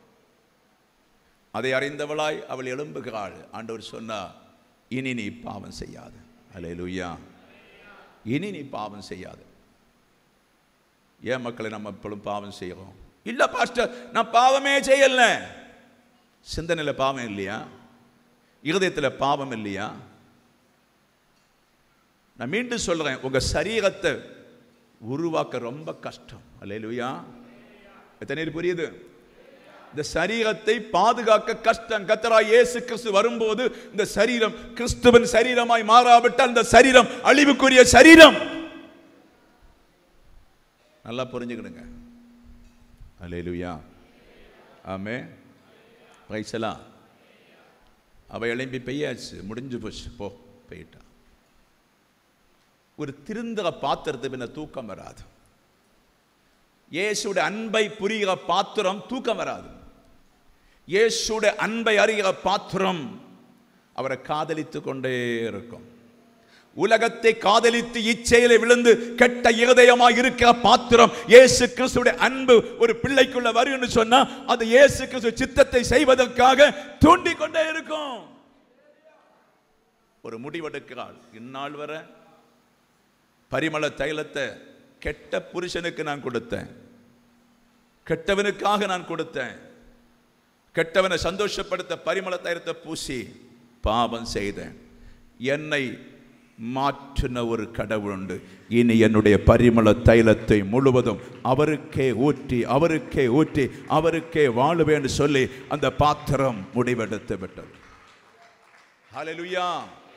அதை அறிந்தவளாய் அவள் எழும்புகிறாள் ஆண்டவர் சொன்னா இனி நீ பாவம் செய்யாது அல்லேலூயா இனி நீ பாவம் செய்யாது ஏன் மக்களை நம்ம எப்பளும் பாவம் செய்கிறோம் இல்ல பாஸ்டர் நான் பாவமே செய்யல சிந்தனையில் பாவம் இல்லையா இருதயத்தில் பாவம் இல்லையா நான் மீண்டும் சொல்றேன் உங்க சரீரத்தை உருவாக்க ரொம்ப கஷ்டம் அல்லேலூயா எத்தனை பேர் புரியுது இந்த சரீரத்தை பாதுகாக்க கஷ்டம் கத்தரா இயேசு கிறிஸ்து வரும்போது இந்த சரீரம் கிறிஸ்துவின் சரீரமாய் மாறாவிட்டால் இந்த சரீரம் அழிவுக்குரிய சரீரம் நல்லா புரிஞ்சுக்கிடுங்க அல்லேலூயா ஆமே ரைசலா அவ எழும்பி பெய்யாச்சு முடிஞ்சு போச்சு போ போயிட்டா ஒரு திருந்துற பாத்திரத்தை பின்ன தூக்கம் வராது இயேசுடைய அன்பை புரிகிற பாத்திரம் தூக்கம் வராது இயேசுடைய அன்பை அறிகிற பாத்திரம் அவரை காதலித்து கொண்டே இருக்கும் உலகத்தை காதலித்து இச்செயலை விழுந்து கெட்ட இருதயமாய் இருக்கிற பாத்திரம் இயேசு கிறிஸ்துடைய அன்பு ஒரு பிள்ளைக்குள்ள வரும்னு சொன்னா அது இயேசு கிறிஸ்து சித்தத்தை செய்வதற்காக தூண்டிக் கொண்டே இருக்கும் ஒரு முடிவெடுக்கிறாள் இந்நாள் வரை பரிமள தைலத்தை கெட்ட புருஷனுக்கு நான் கொடுத்தேன் கெட்டவனுக்காக நான் கொடுத்தேன் கெட்டவனை சந்தோஷப்படுத்த பரிமள தைலத்தை பூசி பாவம் செய்தேன் என்னை மாற்றின ஒரு கடவுள் உண்டு இனி என்னுடைய பரிமள தைலத்தை முழுவதும் அவருக்கே ஊற்றி அவருக்கே ஊற்றி அவருக்கே வாழுவேன்னு சொல்லி அந்த பாத்திரம் முடிவெடுத்து விட்டது ஹalleluya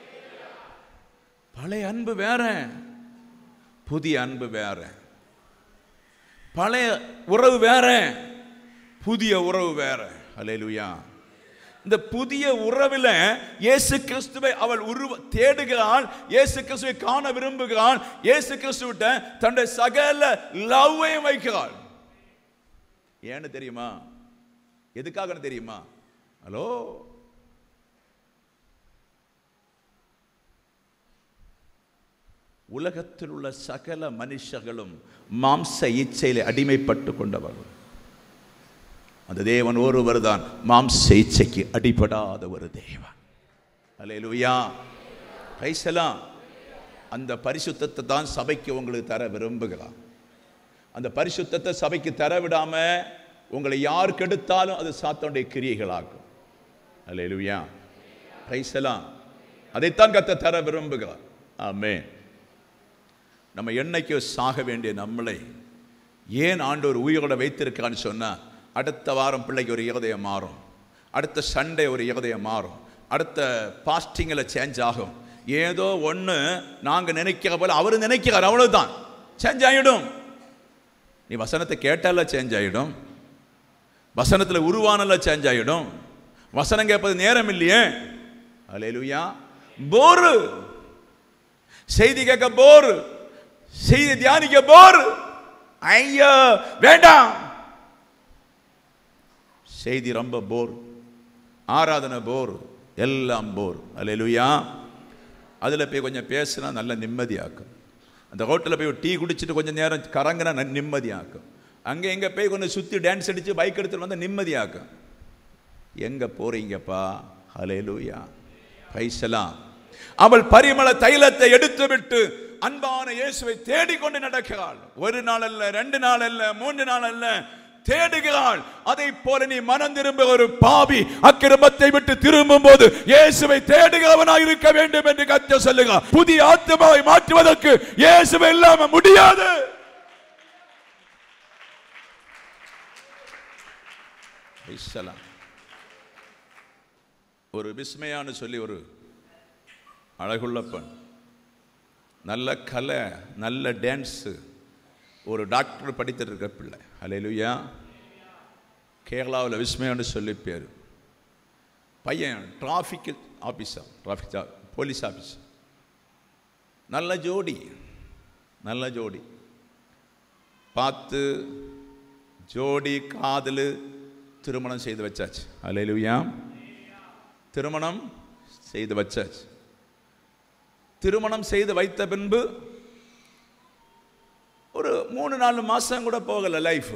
பழைய அன்பு வேற புதிய அன்பு வேற பழைய உறவு வேற புதிய உறவு வேற ஹalleluya இந்த புதிய உறவில் இயேசு கிறிஸ்துவை அவள் உருவ தேடுகிறாள் இயேசு கிறிஸ்துவை காண விரும்புகிறாள் இயேசு கிறிஸ்துவிட்ட தன்னுடைய சகல லவ்வையும் வைக்கிறாள் ஏன்னு தெரியுமா எதுக்காக தெரியுமா ஹலோ உலகத்தில் உள்ள சகல மனுஷர்களும் மாம்ச இச்சையில அடிமைப்பட்டு கொண்டவர்கள் அந்த தேவன் ஒருவர் தான் மாம்ச இச்சைக்கு அடிபடாத ஒரு தேவன் அல்லேலூயா பைசலாம் அந்த பரிசுத்தத்தை தான் சபைக்கு உங்களுக்கு தர விரும்புகிறான் அந்த பரிசுத்தத்தை சபைக்கு தர விடாம உங்களை யார் கெடுத்தாலும் அது சாத்தோடைய கிரியைகளாகும் அல்லேலூயா பைசலாம் அதைத்தான் கத்த தர விரும்புகிறார் ஆமே நம்ம என்னைக்கு சாக வேண்டிய நம்மளை ஏன் ஆண்டவர் உயிரோட வைத்திருக்கான்னு சொன்னா அடுத்த வாரம் பிள்ளைக்கு ஒரு இருதயம் மாறும் அடுத்த சண்டே ஒரு இருதயம் மாறும் அடுத்த பாஸ்டிங்கில் சேஞ்ச் ஆகும் ஏதோ ஒன்று நாங்கள் நினைக்கிற போல அவர் நினைக்கிறார் அவ்வளவுதான் சேஞ்ச் ஆகிடும் நீ வசனத்தை கேட்டால சேஞ்ச் ஆகிடும் வசனத்தில் உருவானல சேஞ்ச் ஆகிடும் வசனம் கேட்பது நேரம் இல்லையே அலையலுயா போரு செய்தி கேட்க போர் செய்தி தியானிக்க போர் ஐயோ வேண்டாம் செய்தி ரொம்ப போர் ஆராதனை போர் எல்லாம் போர் அலையலுயா அதில் போய் கொஞ்சம் பேசினா நல்ல நிம்மதியாக்கும் அந்த ஹோட்டலில் போய் ஒரு டீ குடிச்சிட்டு கொஞ்சம் நேரம் கறங்கினா ந- நிம்மதியாக்கும் அங்கே எங்கே போய் கொஞ்சம் சுற்றி டான்ஸ் அடித்து பைக் எடுத்துட்டு வந்தால் நிம்மதியாக்கும் எங்க போறீங்கப்பா ஹalleluya பைசலாம் அவள் பரிமள தைலத்தை எடுத்து விட்டு அன்பான இயேசுவை தேடிக்கொண்டு நடக்கிறாள் ஒரு நாள் அல்ல ரெண்டு நாள் அல்ல மூன்று நாள் அல்ல தேடுகிறாள் அதை போல நீ மனம் திரும்ப ஒரு பாவி அக்கிரமத்தை விட்டு திரும்பும் போது இயேசுவை தேடுகிறவனாய் இருக்க வேண்டும் என்று கத்த சொல்லுகிறார் புதிய ஆத்மாவை மாற்றுவதற்கு இயேசுவை இல்லாம முடியாது பைசலாம் ஒரு விஸ்மயான்னு சொல்லி ஒரு அழகுள்ள பெண் நல்ல கலை நல்ல டான்ஸு ஒரு டாக்டர் படித்துட்டு இருக்க பிள்ளை அலையிலுயா கேரளாவில் விஸ்மயான்னு சொல்லி பேர் பையன் traffic officer traffic police officer நல்ல ஜோடி நல்ல ஜோடி பார்த்து ஜோடி காதல் திருமணம் செய்து வச்சாச்சு அலையிலுயா திருமணம் செய்து வச்சாச்சு திருமணம் செய்து வைத்த பின்பு ஒரு மூணு நாலு மாசம் கூட போகல லைஃப்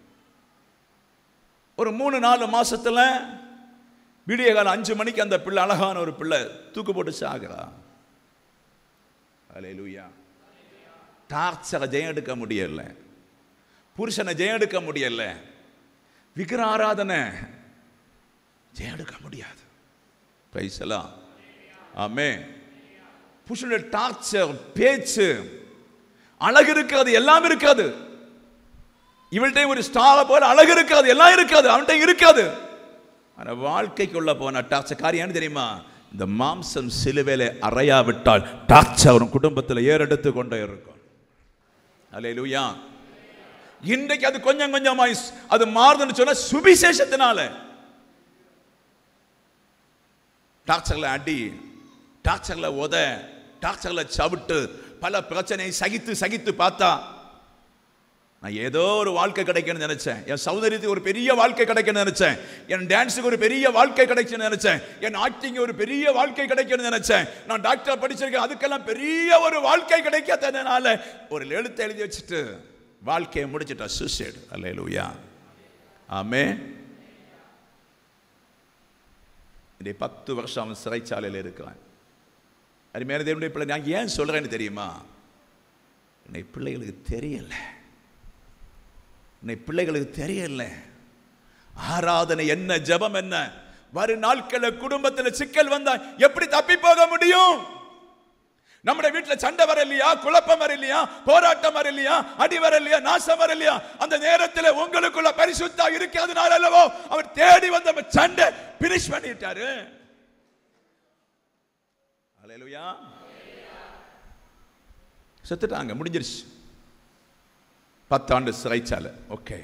ஒரு மூணு நாலு மாசத்துல விடிய காலம் அஞ்சு மணிக்கு அந்த பிள்ளை அழகான ஒரு பிள்ளை தூக்கு போட்டு சாகிறா அலையிலுயா டார்ச்சரை ஜெயம் எடுக்க முடியல புருஷனை ஜெயம் எடுக்க முடியல விக்கிர ஆராதனை ஜெயம் எடுக்க முடியாது பைசலாம் ஆமே புருஷனுடைய டார்ச்சர் பேச்சு அழகு இருக்கிறது எல்லாம் இருக்கிறது இவள்கிட்ட ஒரு ஸ்டாரை போல அழகு இருக்காது எல்லாம் இருக்காது அவன்கிட்ட இருக்காது ஆனா வாழ்க்கைக்குள்ள போன டார்ச்சர் காரியம் தெரியுமா இந்த மாம்சம் சிலுவையில அறையாவிட்டால் டார்ச்சர் அவன் குடும்பத்தில் ஏறெடுத்து கொண்டே இருக்கும் அல்லேலூயா இன்றைக்கு அது கொஞ்சம் கொஞ்சமாய் அது மாறுதுன்னு சொன்னா சுவிசேஷத்தினால டார்ச்சர்ல அடி டார்ச்சர்ல உத டார்ச்சர்ல சவிட்டு பல பிரச்சனையை சகித்து சகித்து பார்த்தா நான் ஏதோ ஒரு வாழ்க்கை கிடைக்கணும்னு நினைச்சேன் என் சௌந்தரியத்துக்கு ஒரு பெரிய வாழ்க்கை கிடைக்கணும்னு நினைச்சேன் என் டான்ஸுக்கு ஒரு பெரிய வாழ்க்கை கிடைக்கணும்னு நினைச்சேன் என் ஆக்டிங் ஒரு பெரிய வாழ்க்கை கிடைக்கணும்னு நினைச்சேன் நான் டாக்டர் படிச்சிருக்கேன் அதுக்கெல்லாம் பெரிய ஒரு வாழ்க்கை கிடைக்காதனால ஒரு எழுத்து எழுதி வச்சுட்டு வாழ்க்கையை முடிச்சிட்டா சூசைடு அல்லேலூயா ஆமே இன்றைய பத்து வருஷம் அவன் சிறைச்சாலையில் இருக்கிறான் அருமையான தேவனுடைய பிள்ளை நான் ஏன் சொல்றேன்னு தெரியுமா என்னை பிள்ளைகளுக்கு தெரியல என்னை பிள்ளைகளுக்கு தெரியல ஆராதனை என்ன ஜெபம் என்ன வரும் நாட்கள குடும்பத்தில் சிக்கல் வந்தா எப்படி தப்பி போக முடியும் நம்முடைய வீட்டுல சண்டை வர இல்லையா குழப்பம் வர இல்லையா போராட்டம் வர இல்லையா அடி வர இல்லையா நாசம் வர இல்லையா அந்த நேரத்தில் உங்களுக்குள்ள பரிசுத்தா இருக்கிறதுனால அல்லவோ அவர் தேடி வந்த சண்டை பினிஷ் பண்ணிட்டாரு அல்லேலூயா செத்துட்டாங்க முடிஞ்சிருச்சு பத்தாண்டு சிறைச்சாலை ஓகே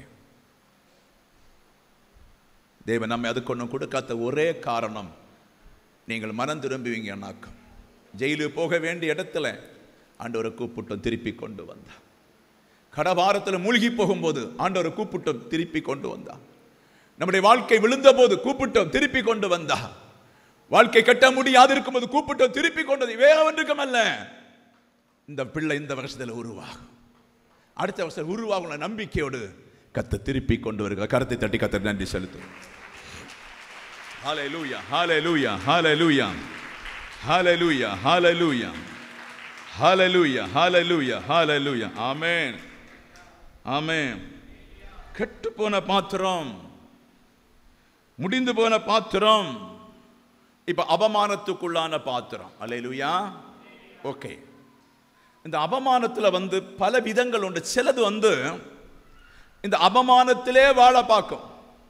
தேவன் நம்மை அதுக்கு ஒன்றும் கொடுக்காத ஒரே காரணம் நீங்கள் மனம் திரும்புவீங்க நாக்கம் ஜெயிலுக்கு போக வேண்டிய இடத்துல ஆண்டவரை கூப்பிட்டோம் திருப்பி கொண்டு வந்தா கடவாரத்தில் மூழ்கி போகும்போது ஆண்டவரை கூப்பிட்டோம் திருப்பி கொண்டு வந்தா நம்முடைய வாழ்க்கை விழுந்த போது கூப்பிட்டோம் திருப்பி கொண்டு வந்தா வாழ்க்கை கட்ட முடியாது இருக்கும்போது கூப்பிட்டோம் திருப்பி கொண்டது வேற ஒன்றுக்கும் அல்ல இந்த பிள்ளை இந்த வருஷத்தில் உருவாகும் அடுத்த வருஷம் உருவாகும் நம்பிக்கையோடு கத்த திருப்பி கொண்டு வருகிறார் கரத்தை தட்டி கத்த நன்றி செலுத்தும் Hallelujah, hallelujah, hallelujah, hallelujah, hallelujah, hallelujah, hallelujah, hallelujah. Amen. Amen. கெட்டு போன பாத்திரம் முடிந்து போன பாத்திரம் இப்ப அவமானத்துக்குள்ளான பாத்திரம் அல்லேலூயா ஓகே இந்த அவமானத்துல வந்து பல விதங்கள் உண்டு சிலது வந்து இந்த அவமானத்திலே வாழ பார்க்கும்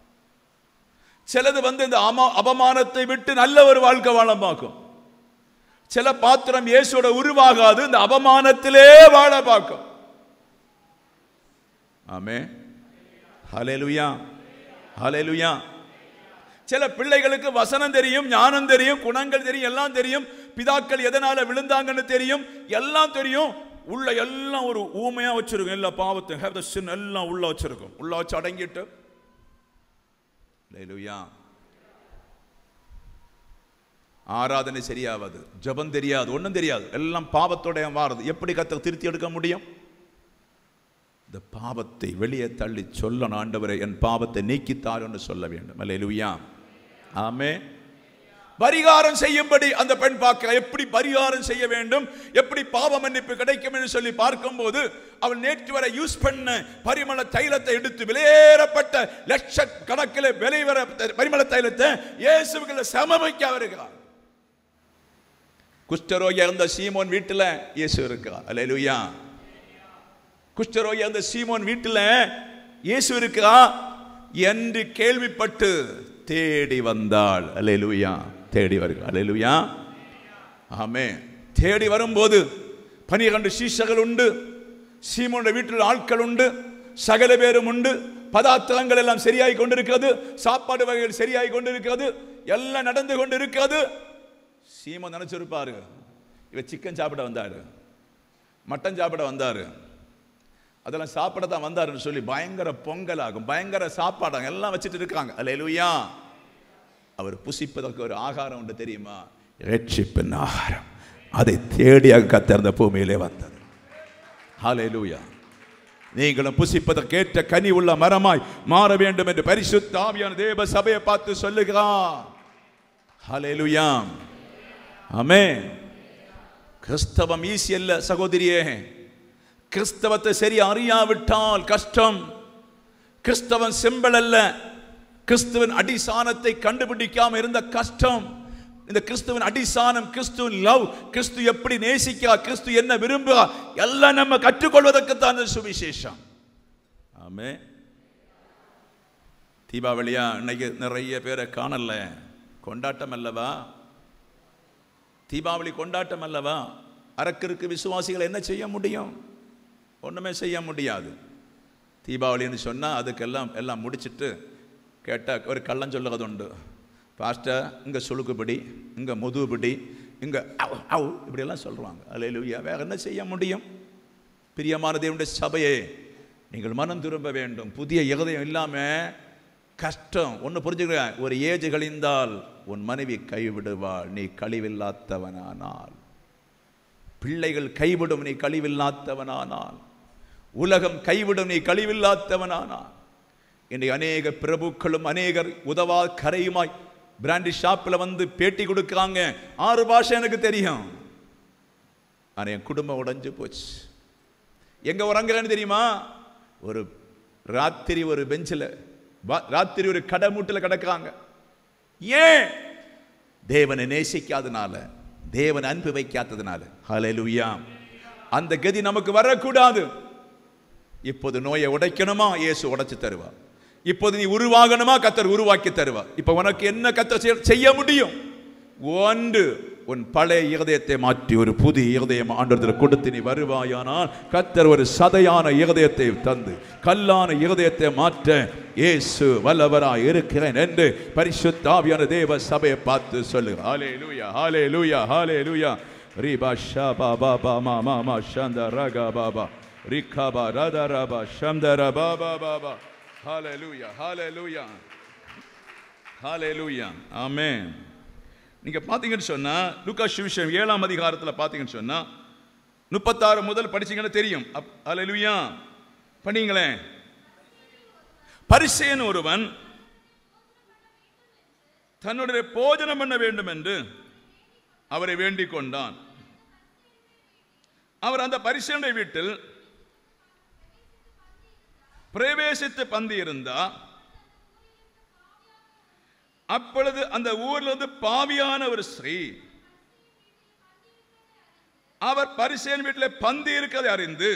சிலது வந்து இந்த அம- அவமானத்தை விட்டு நல்ல ஒரு வாழ்க்கை வாழ பார்க்கும் சில பாத்திரம் இயேசுவோட உருவாகாது இந்த அவமானத்திலே வாழ பார்க்கும் ஆமே ஹalleluya ஹalleluya சில பிள்ளைகளுக்கு வசனம் தெரியும் ஞானம் தெரியும் குணங்கள் தெரியும் எல்லாம் தெரியும் பிதாக்கள் எதனால விழுந்தாங்கன்னு தெரியும் எல்லாம் தெரியும் உள்ள எல்லாம் ஒரு ஊமையா வச்சிருக்கும் எல்லா பாவத்தை have the sin எல்லாம் உள்ள வச்சிருக்கும் உள்ள வச்சு அடங்கிட்டு ஹalleluya ஆராதனை சரியாவது ஜெபம் தெரியாது ஒண்ணும் தெரியாது எல்லாம் பாவத்தோட வாருது எப்படி கத்த திருத்தி எடுக்க முடியும் இந்த பாவத்தை வெளியே தள்ளி சொல்ல ஆண்டவரை என் பாவத்தை நீக்கித்தார் என்று சொல்ல வேண்டும் அல்லேலூயா ஆமே பரிகாரம் செய்யும்படி அந்த பெண் பார்க்க எப்படி பரிகாரம் செய்ய வேண்டும் எப்படி பாவ மன்னிப்பு கிடைக்கும் என்று சொல்லி பார்க்கும்போது அவள் நேற்று வரை யூஸ் பண்ண பரிமள தைலத்தை எடுத்து விலையேறப்பட்ட லட்ச கணக்கில் விலை வர பரிமள தைலத்தை இயேசுகளை சமமைக்க வருகிறார் குஷ்டரோகியா இருந்த சீமோன் வீட்டில் இயேசு இருக்கிறார் அல்லேலூயா குஷ்டரோகி அந்த சீமோன் வீட்டில் இயேசு இருக்கா என்று கேள்விப்பட்டு தேடி வந்தாள் அல்லேலூயா தேடி வருகிறாள் அல்லேலூயா ஆமே தேடி வரும்போது பனிரெண்டு சீஷர்கள் உண்டு சீமோனுடைய வீட்டில் ஆட்கள் உண்டு சகல பேரும் உண்டு பதார்த்தங்கள் எல்லாம் சரியாய் கொண்டிருக்கிறது சாப்பாடு வகைகள் சரியாய் கொண்டிருக்கிறது எல்லாம் நடந்து கொண்டிருக்கிறது சீமோன் நினைச்சிருப்பாரு இவ சிக்கன் சாப்பிட வந்தாரு மட்டன் சாப்பிட வந்தாரு அதெல்லாம் சாப்பிட தான் வந்தாருன்னு சொல்லி பயங்கர பொங்கலாகும் பயங்கர சாப்பாடாகும் எல்லாம் வச்சுட்டு இருக்காங்க அல்லேலூயா அவர் புசிப்பதற்கு ஒரு ஆகாரம் உண்டு தெரியுமா ரட்சிப்பின் ஆகாரம் அதை தேடியாக கத்திருந்த பூமியிலே வந்தது ஹalleluya நீங்களும் புசிப்பதற்கேற்ற கனி உள்ள மரமாய் மாற வேண்டும் என்று பரிசுத்த ஆவியான தேவ சபையை பார்த்து சொல்லுகிறார் ஹalleluya ஆமென் கிறிஸ்தவம் ஈஸி அல்ல சகோதரியே கிறிஸ்தவத்தை சரி அறியாவிட்டால் கஷ்டம் கிறிஸ்தவன் சிம்பல் அல்ல கிறிஸ்துவின் அடிசானத்தை கண்டுபிடிக்காம இருந்த கஷ்டம் இந்த கிறிஸ்துவின் அடிசானம் கிறிஸ்துவின் லவ் கிறிஸ்து எப்படி நேசிக்கா கிறிஸ்து என்ன விரும்புகா எல்லாம் நம்ம கற்றுக்கொள்வதற்கு தான் இந்த சுவிசேஷம் ஆமே தீபாவளியா இன்னைக்கு நிறைய பேரை காணல கொண்டாட்டம் அல்லவா தீபாவளி கொண்டாட்டம் அல்லவா அரக்கிற்கு விசுவாசிகள் என்ன செய்ய முடியும் ஒன்றுமே செய்ய முடியாது தீபாவளின்னு சொன்னால் அதுக்கெல்லாம் எல்லாம் முடிச்சிட்டு கேட்டால் ஒரு கள்ளம் சொல்லுறது உண்டு பாஸ்டர் இங்கே சுளுக்குப்படி இங்கே முதுகுப்படி இங்கே அவ் அவ் இப்படியெல்லாம் சொல்கிறாங்க அல்லையா வேற என்ன செய்ய முடியும் பிரியமான தேவனுடைய சபையே நீங்கள் மனம் திரும்ப வேண்டும் புதிய இருதயம் இல்லாமல் கஷ்டம் ஒன்று புரிஞ்சுக்கிறேன் ஒரு ஏஜ் கழிந்தால் உன் மனைவி கைவிடுவாள் நீ கழிவில்லாதவனானால் பிள்ளைகள் கைவிடும் நீ கழிவில்லாதவனானால் உலகம் கைவிடும் நீ கழிவில்லாதவனானால் இன்றைக்கு அநேக பிரபுக்களும் அநேகர் உதவா கரையுமாய் பிராண்டி ஷாப்பில் வந்து பேட்டி கொடுக்குறாங்க ஆறு பாஷை எனக்கு தெரியும் ஆனால் என் குடும்பம் உடைஞ்சு போச்சு எங்க உறங்குறேன்னு தெரியுமா ஒரு ராத்திரி ஒரு பெஞ்சில் ராத்திரி ஒரு கடை மூட்டில் கிடக்குறாங்க ஏன் தேவனை நேசிக்காதனால தேவன் அன்பு வைக்காததுனால ஹalleluya அந்த கதி நமக்கு வரக்கூடாது இப்போது நோயை உடைக்கணுமா இயேசு உடைச்சு தருவா இப்போது நீ உருவாகணுமா கத்தர் உருவாக்கி தருவா இப்போ உனக்கு என்ன கத்தர் செய்ய- செய்ய முடியும் ஒன்று உன் பழைய இருதயத்தை மாற்றி ஒரு புதிய இருதயம் ஆண்டத்தில் கொடுத்து நீ வருவாயானால் கத்தர் ஒரு சதையான இருதயத்தை தந்து கல்லான இருதயத்தை மாற்ற இயேசு வல்லவராய் இருக்கிறேன் என்று பரிசுத்த ஆவியான தேவ சபையை பார்த்து சொல்லுங்க ஹாலே லூயா ஹாலே லூயா ஹாலே லூயா ரீபா ஷாபா பாபா மா மா மா ஷந்த ரகா பாபா ரிகாபா ரத ரபா ஷம்தர பாபா பாபா ஹாலே லூயா ஹாலே லூயா ஹாலே லூயா ஆமென் நீங்க பார்த்தீங்கன்னு சொன்னா லூக்கா சுவிசேஷம் ஏழாம் அதிகாரத்தில் பார்த்தீங்கன்னு சொன்னா முப்பத்தாறு முதல் படிச்சீங்கன்னா தெரியும் அலலுயா படிங்களேன் பரிசேன் ஒருவன் தன்னுடைய போஜனம் பண்ண வேண்டும் என்று அவரை வேண்டிக் கொண்டான் அவர் அந்த பரிசேனுடைய வீட்டில் பிரவேசித்து பந்தி இருந்தா அப்பொழுது அந்த ஊர்ல இருந்து பாவியான ஒரு ஸ்ரீ அவர் பரிசேன் வீட்டில் பந்தி இருக்கிறதை அறிந்து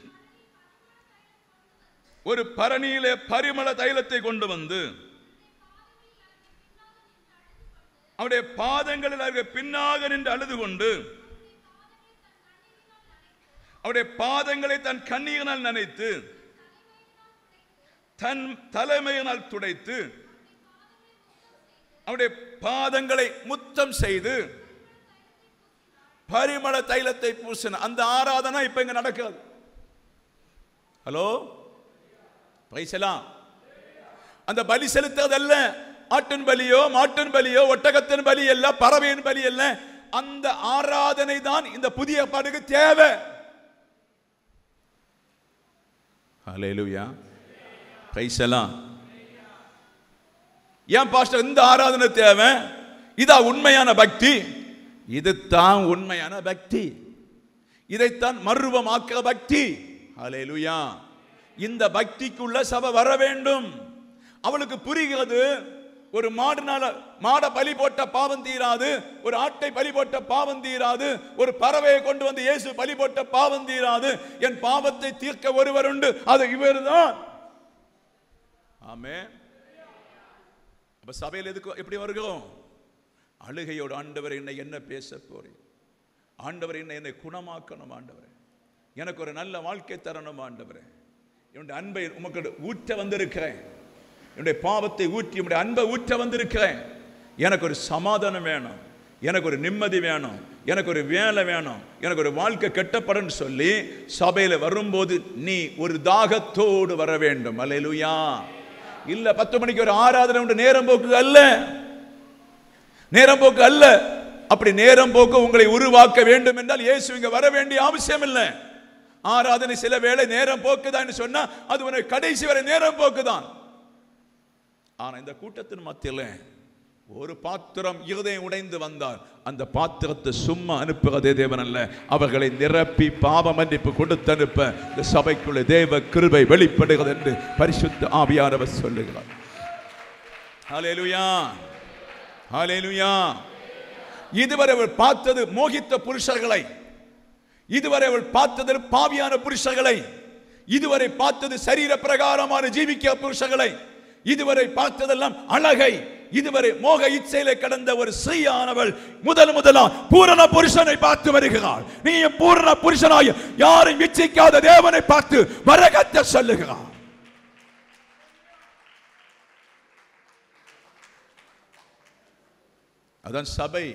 ஒரு பரணியிலே பரிமள தைலத்தை கொண்டு வந்து அவருடைய பாதங்களில் அவர்கள் பின்னாக நின்று அழுது கொண்டு அவருடைய பாதங்களை தன் கண்ணீரினால் நனைத்து தன் தலைமையினால் துடைத்து அவருடைய பாதங்களை முத்தம் செய்து பரிமள தைலத்தை பூசின அந்த ஆராதனை இப்ப இங்க நடக்காது ஹலோ பைசலாம் அந்த பலி செலுத்துறதல்ல ஆட்டின் பலியோ மாட்டின் பலியோ ஒட்டகத்தின் பலி அல்ல பறவையின் பலி அல்ல அந்த ஆராதனை தான் இந்த புதிய பாடுக்கு தேவை ஹalleluya பிரைசலாம் ஏன் பாஸ்டர் இந்த ஆராதனை தேவை இதா உண்மையான பக்தி இதுதான் உண்மையான பக்தி இதைத்தான் மர்வமாக்க பக்தி ஹalleluya இந்த பக்திக்குள்ள சபை வர வேண்டும் அவளுக்கு புரிகிறது ஒரு மாடுனால மாட பலி போட்ட பாவம் தீராது ஒரு ஆட்டை பலி போட்ட பாவம் தீராது ஒரு பறவையை கொண்டு வந்து இயேசு பலி போட்ட பாவம் தீராது என் பாவத்தை தீர்க்க ஒருவர் உண்டு அது இவர்தான் ஆமே அப்ப சபையில் எதுக்கு எப்படி வருகிறோம் அழுகையோடு ஆண்டவர் என்னை என்ன பேச போறேன் ஆண்டவர் என்னை என்னை குணமாக்கணும் ஆண்டவரே எனக்கு ஒரு நல்ல வாழ்க்கை தரணும் ஆண்டவரே என்னுடைய அன்பை உமக்கு ஊற்ற வந்திருக்கிறேன் என்னுடைய பாவத்தை ஊற்றி என்னுடைய அன்பை ஊற்ற வந்திருக்கிறேன் எனக்கு ஒரு சமாதானம் வேணும் எனக்கு ஒரு நிம்மதி வேணும் எனக்கு ஒரு வேலை வேணும் எனக்கு ஒரு வாழ்க்கை கெட்டப்படும் சொல்லி சபையில் வரும்போது நீ ஒரு தாகத்தோடு வர வேண்டும் அல்லேலூயா இல்ல பத்து மணிக்கு ஒரு ஆராதனை உண்டு நேரம் போக்கு அல்ல நேரம் போக்கு அல்ல அப்படி நேரம் போக்கு உங்களை உருவாக்க வேண்டும் என்றால் இயேசு இங்க வர வேண்டிய அவசியம் இல்லை ஆராதனை சில வேளை நேரம் போக்குதான் சொன்னா அது உனக்கு கடைசி வரை நேரம் போக்குதான் ஆனா இந்த கூட்டத்தின் மத்தியில் ஒரு பாத்திரம் இருதயம் உடைந்து வந்தால் அந்த பாத்திரத்தை சும்மா அனுப்புகிறதே தேவன் அல்ல அவர்களை நிரப்பி பாவ மன்னிப்பு கொடுத்து அனுப்ப இந்த சபைக்குள்ள தேவ கிருபை வெளிப்படுகிறது என்று பரிசுத்த ஆவியானவர் சொல்லுகிறார் ஹalleluya ஹalleluya இதுவரை அவர் பார்த்தது மோகித்த புருஷர்களை இதுவரை அவள் பார்த்தது பாவியான புருஷர்களை இதுவரை பார்த்தது சரீர பிரகாரமான ஜீவிக்க புருஷர்களை இதுவரை பார்த்ததெல்லாம் அழகை இதுவரை மோக இச்சையில கடந்த ஒரு ஸ்ரீயானவள் முதல் முதலா பூரண புருஷனை பார்த்து வருகிறாள் நீ பூரண புருஷனாய் யாரும் இச்சிக்காத தேவனை பார்த்து வரகத்த சொல்லுகிறாள் அதான் சபை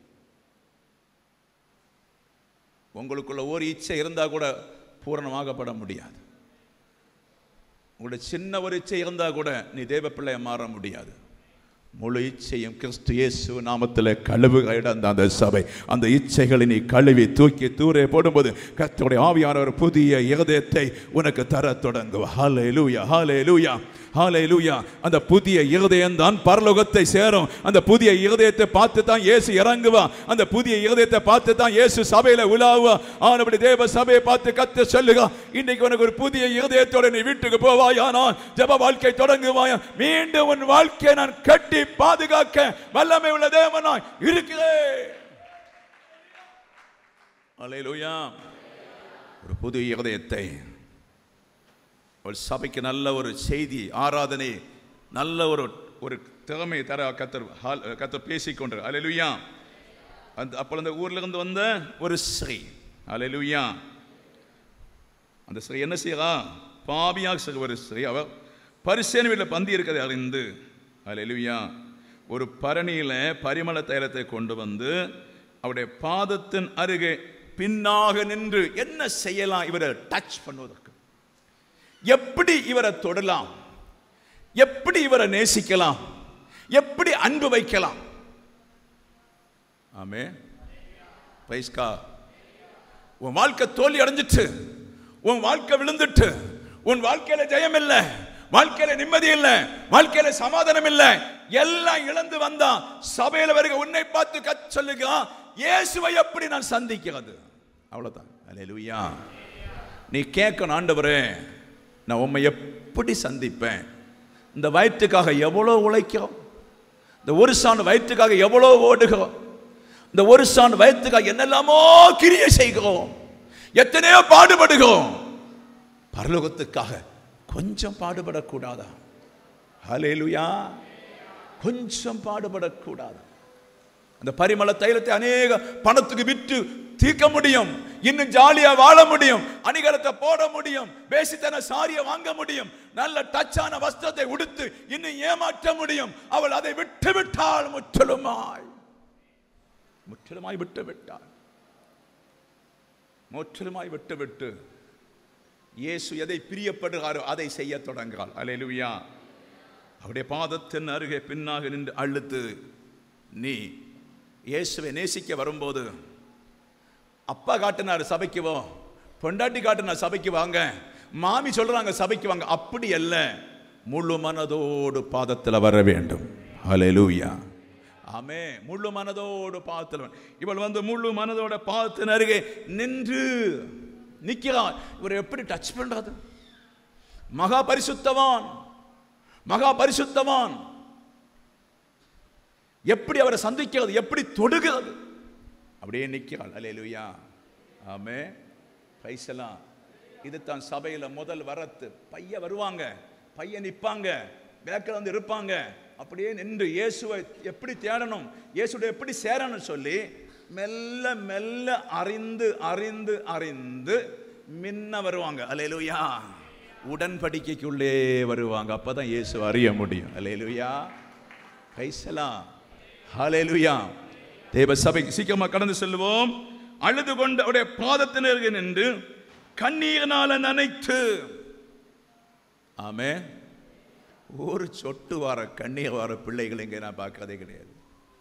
உங்களுக்குள்ள ஒரு இச்சை இருந்தா கூட பூரணமாகப்பட முடியாது உங்களுடைய சின்ன ஒரு இச்சை இருந்தா கூட நீ தேவ பிள்ளைய மாற முடியாது முழு இச்சையும் கிறிஸ்து இயேசு நாமத்தில் கழுவுக இடம் அந்த சபை அந்த இச்சைகளை நீ கழுவி தூக்கி தூரே போடும்போது கர்த்தருடைய ஆவியானவர் புதிய இருதயத்தை உனக்கு தர தொடங்குவா ஹாலே லூயா ஹாலே லூயா ஹாலே லூயா அந்த புதிய இருதயம் தான் பரலோகத்தை சேரும் அந்த புதிய இருதயத்தை பார்த்து தான் இயேசு இறங்குவா அந்த புதிய இருதயத்தை பார்த்து தான் இயேசு சபையில உலாவுவா ஆனபடி தேவ சபையை பார்த்து கத்து சொல்லுக இன்னைக்கு உனக்கு ஒரு புதிய இருதயத்தோட நீ வீட்டுக்கு போவாயானா ஜப வாழ்க்கை தொடங்குவாயா மீண்டும் உன் வாழ்க்கையை நான் கட்டி பாதுகாக்க வல்லமை உள்ள தேவனாய் இருக்கிறேன் அல்லேலூயா ஒரு புது இருதயத்தை ஒரு சபைக்கு நல்ல ஒரு செய்தி ஆராதனை நல்ல ஒரு ஒரு திறமை தர கத்தர் ஹால் கத்தர் பேசிக்கொண்டு அலையலுயா அந்த அப்போ அந்த ஊர்ல இருந்து வந்த ஒரு ஸ்ரீ அலையலுயா அந்த ஸ்ரீ என்ன செய்யறா பாபியாக செய்கிற ஒரு ஸ்ரீ அவர் பரிசேன வீட்டில் பந்தி இருக்கிறதை அறிந்து அலையலுயா ஒரு பரணியில பரிமள தைலத்தை கொண்டு வந்து அவருடைய பாதத்தின் அருகே பின்னாக நின்று என்ன செய்யலாம் இவரை டச் பண்ணுவதற்கு எப்படி இவரை தொடலாம் எப்படி இவரை நேசிக்கலாம் எப்படி அன்பு வைக்கலாம் ஆமே பைஸ்கா உன் வாழ்க்கை தோல்வி அடைஞ்சிட்டு உன் வாழ்க்கை விழுந்துட்டு உன் வாழ்க்கையில ஜெயம் இல்ல வாழ்க்கையில நிம்மதி இல்ல வாழ்க்கையில சமாதானம் இல்ல எல்லாம் இழந்து வந்தா சபையில வருக உன்னை பார்த்து கத் சொல்லுகிறான் இயேசுவை எப்படி நான் சந்திக்கிறது அவ்வளவுதான் அல்லேலூயா நீ கேட்கணும் ஆண்டவரே நான் உம்மை எப்படி சந்திப்பேன் இந்த வயிற்றுக்காக எவ்வளோ உழைக்கிறோம் இந்த ஒரு சான் வயிற்றுக்காக எவ்வளோ ஓடுகிறோம் இந்த ஒரு சான் வயிற்றுக்காக என்னெல்லாமோ கிரியை செய்கிறோம் எத்தனையோ பாடுபடுகிறோம் பரலோகத்துக்காக கொஞ்சம் பாடுபடக்கூடாதா ஹalleluya கொஞ்சம் பாடுபடக்கூடாதா அந்த பரிமள தைலத்தை அநேக பணத்துக்கு விற்று தீர்க்க முடியும் இன்னும் ஜாலியா வாழ முடியும் அணிகலத்தை போட முடியும் பேசித்தன சாரிய வாங்க முடியும் நல்ல டச்சான வஸ்திரத்தை உடுத்து இன்னும் ஏமாற்ற முடியும் அவள் அதை விட்டு விட்டாள் முற்றிலுமாய் முற்றிலுமாய் விட்டு விட்டாள் முற்றிலுமாய் விட்டு விட்டு இயேசு எதை பிரியப்படுகிறாரோ அதை செய்ய தொடங்கிறாள் அல்லேலூயா அவருடைய பாதத்தின் அருகே பின்னாக நின்று அழுத்து நீ இயேசுவை நேசிக்க வரும்போது அப்பா காட்டினார் சபைக்கு வா பொண்டாட்டி காட்டினார் சபைக்கு வாங்க மாமி சொல்றாங்க சபைக்கு வாங்க அப்படி அல்ல முழு மனதோடு பாதத்தில் வர வேண்டும் ஹalleluya ஆமே முழு மனதோடு பாதத்தில் வர- இவள் வந்து முழு மனதோட பாதத்தின் அருகே நின்று நிற்கிறான் இவர் எப்படி டச் பண்றது மகா பரிசுத்தவான் மகா பரிசுத்தவான் எப்படி அவரை சந்திக்கிறது எப்படி தொடுகிறது அப்படியே நிற்கிறாள் அல்லேலூயா ஆமே பைசலாம் இது தான் சபையில முதல் வரத்து பைய வருவாங்க பையன் நிற்பாங்க பேக்கில் வந்து இருப்பாங்க அப்படியே நின்று இயேசுவை எப்படி தேடணும் இயேசுடைய எப்படி சேரணும் சொல்லி மெல்ல மெல்ல அறிந்து அறிந்து அறிந்து மின்ன வருவாங்க அல்லேலூயா உடன்படிக்கைக்குள்ளே வருவாங்க அப்பதான் இயேசு அறிய முடியும் அல்லேலூயா கைசலாம் ஹalleluya தேவ சபைக்கு சீக்கிரமா கடந்து செல்வோம் அழுது கொண்டு அவருடைய பாதத்தினருக்கு நின்று கண்ணீரினால நனைத்து ஆமே ஒரு சொட்டு வார கண்ணீர் வார பிள்ளைகள் இங்கே நான் பார்க்கறதே கிடையாது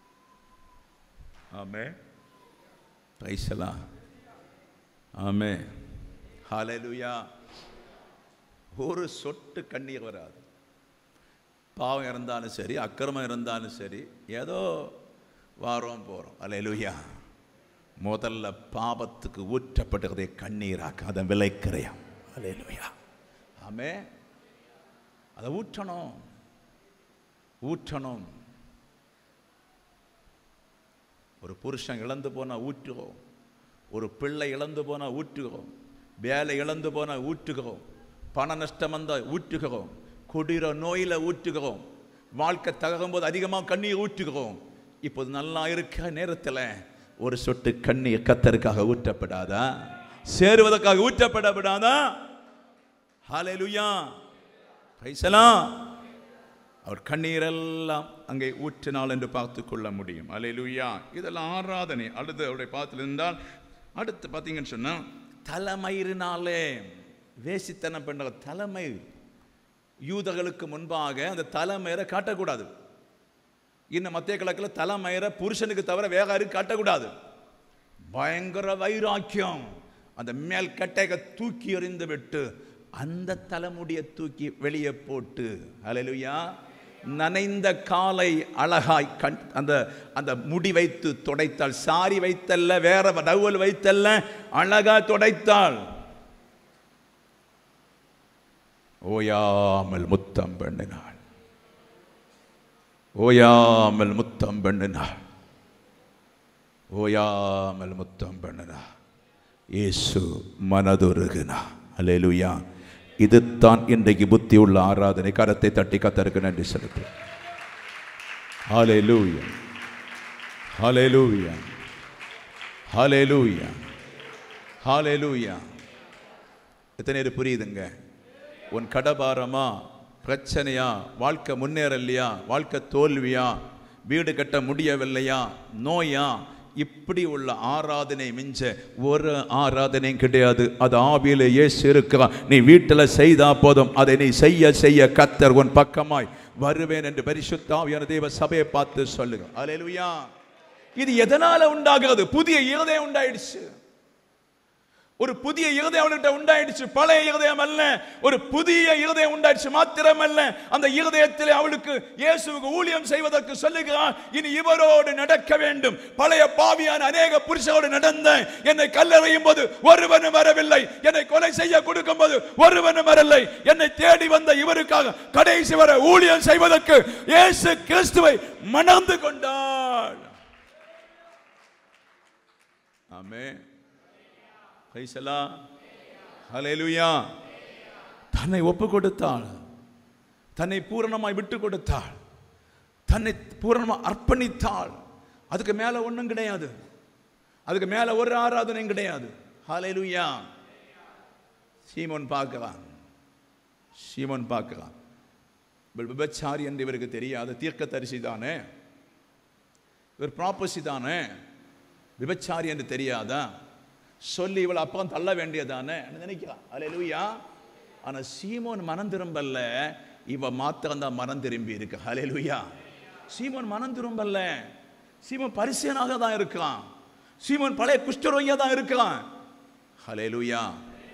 ஆமே பைசலாம் ஆமே ஹalleluya ஒரு சொட்டு கண்ணீர் வராது பாவம் இருந்தாலும் சரி அக்கிரமம் இருந்தாலும் சரி ஏதோ வாரோம் போகிறோம் அல்லேலூயா முதல்ல பாவத்துக்கு ஊற்றப்படுகிறதே கண்ணீராக்க அதை விளைக்கிறையாம் அல்லேலூயா ஆமே அதை ஊற்றணும் ஊற்றணும் ஒரு புருஷன் இழந்து போனா ஊற்றுகிறோம் ஒரு பிள்ளை இழந்து போனா ஊற்றுகிறோம் வேலை இழந்து போனா ஊற்றுகிறோம் பண நஷ்டம் வந்தால் ஊற்றுகிறோம் கொடிற நோயில ஊற்றுகிறோம் வாழ்க்கை தகரும்போது அதிகமாக கண்ணீர் ஊற்றுகிறோம் இப்போது நல்லா இருக்கிற நேரத்தில் ஒரு சொட்டு கண்ணீர் கத்தருக்காக ஊற்றப்படாதா சேருவதற்காக ஊற்றப்படப்படாதா ஹalleluya பிரைசலாம் அவர் கண்ணீரெல்லாம் அங்கே ஊற்றினால் என்று பார்த்து கொள்ள முடியும் அலையிலுயா இதெல்லாம் ஆராதனை அடுத்து அவருடைய பார்த்துல இருந்தால் அடுத்து பார்த்தீங்கன்னு சொன்னால் தலைமயிரினாலே வேசித்தனம் பண்ணுற தலைமை யூதர்களுக்கு முன்பாக அந்த தலைமயிரை காட்டக்கூடாது இன்னும் மத்திய கிழக்கில் தலைமயிரை புருஷனுக்கு தவிர வேற யாரும் காட்டக்கூடாது பயங்கர வைராக்கியம் அந்த மேல் கட்டையை தூக்கி எறிந்து விட்டு அந்த தலைமுடியை தூக்கி வெளியே போட்டு அலையிலுயா நனைந்த காலை அழகாய் கண் அந்த அந்த முடி வைத்து துடைத்தாள் சாரி வைத்தல்ல வேற டவல் வைத்தல்ல அழகா துடைத்தாள் ஓயாமல் முத்தம் பண்ணினாள் ஓயாமல் முத்தம் பண்ணினாள் ஓயாமல் முத்தம் பண்ணினாள் இயேசு மனதுருகுனா அல்லேலூயா இதுதான் இன்றைக்கு புத்தி உள்ள ஆராதனை கரத்தை தட்டி கத்தருக்கு நன்றி செலுத்து ஹalleluya ஹalleluya ஹalleluya ஹalleluya எத்தனை பேர் புரியுதுங்க உன் கடபாரமா பிரச்சனையா வாழ்க்கை முன்னேறலையா வாழ்க்கை தோல்வியா வீடு கட்ட முடியவில்லையா நோயா இப்படி உள்ள ஆராதனை மிஞ்ச ஒரு ஆராதனையும் கிடையாது அது ஆவியில இயேசு இருக்கா நீ வீட்டில் செய்தா போதும் அதை நீ செய்ய செய்ய கத்தர் உன் பக்கமாய் வருவேன் என்று பரிசுத்த ஆவியான தேவ சபையை பார்த்து சொல்லுங்க அல்லேலூயா இது எதனால உண்டாகிறது புதிய இருதயம் உண்டாயிடுச்சு ஒரு புதிய இருதயம் அவள்கிட்ட உண்டாயிடுச்சு பழைய இருதயம் அல்ல ஒரு புதிய இருதயம் உண்டாயிடுச்சு மாத்திரமல்ல அந்த இருதயத்தில் அவளுக்கு இயேசுவுக்கு ஊழியம் செய்வதற்கு சொல்லுகிறார் இனி இவரோடு நடக்க வேண்டும் பழைய பாவியான அநேக புருஷரோடு நடந்த என்னை கல்லறையும் போது ஒருவனும் வரவில்லை என்னை கொலை செய்ய கொடுக்கும் போது ஒருவனும் வரவில்லை என்னை தேடி வந்த இவருக்காக கடைசி வரை ஊழியம் செய்வதற்கு இயேசு கிறிஸ்துவை மணந்து கொண்டாள் ஆமென் பிரைசலா ஹalleluya தன்னை ஒப்பு கொடுத்தாள் தன்னை பூரணமாய் விட்டு கொடுத்தாள் தன்னை பூரணமாய் அர்ப்பணித்தாள் அதுக்கு மேல ஒண்ணும் கிடையாது அதுக்கு மேல ஒரு ஆராதனையும் கிடையாது ஹalleluya சீமோன் பார்க்கலாம் சீமோன் பார்க்கலாம் இவள் விபச்சாரி என்று இவருக்கு தெரியாது தீர்க்க தரிசி தானே இவர் ப்ராப்பசி தானே விபச்சாரி என்று தெரியாதா சொல்லி இவளை அப்பம் தள்ள வேண்டியதானே நினைக்கிறான் அலையலூயா ஆனா சீமோன் மனம் திரும்பல்ல இவ மாத்திரம் தான் மனம் திரும்பி இருக்கு அலையலூயா சீமோன் மனம் திரும்பல்ல சீமோன் பரிசீலனாக தான் இருக்கான் சீமோன் பழைய குஷ்டரோகியா தான் இருக்கான் அலையலூயா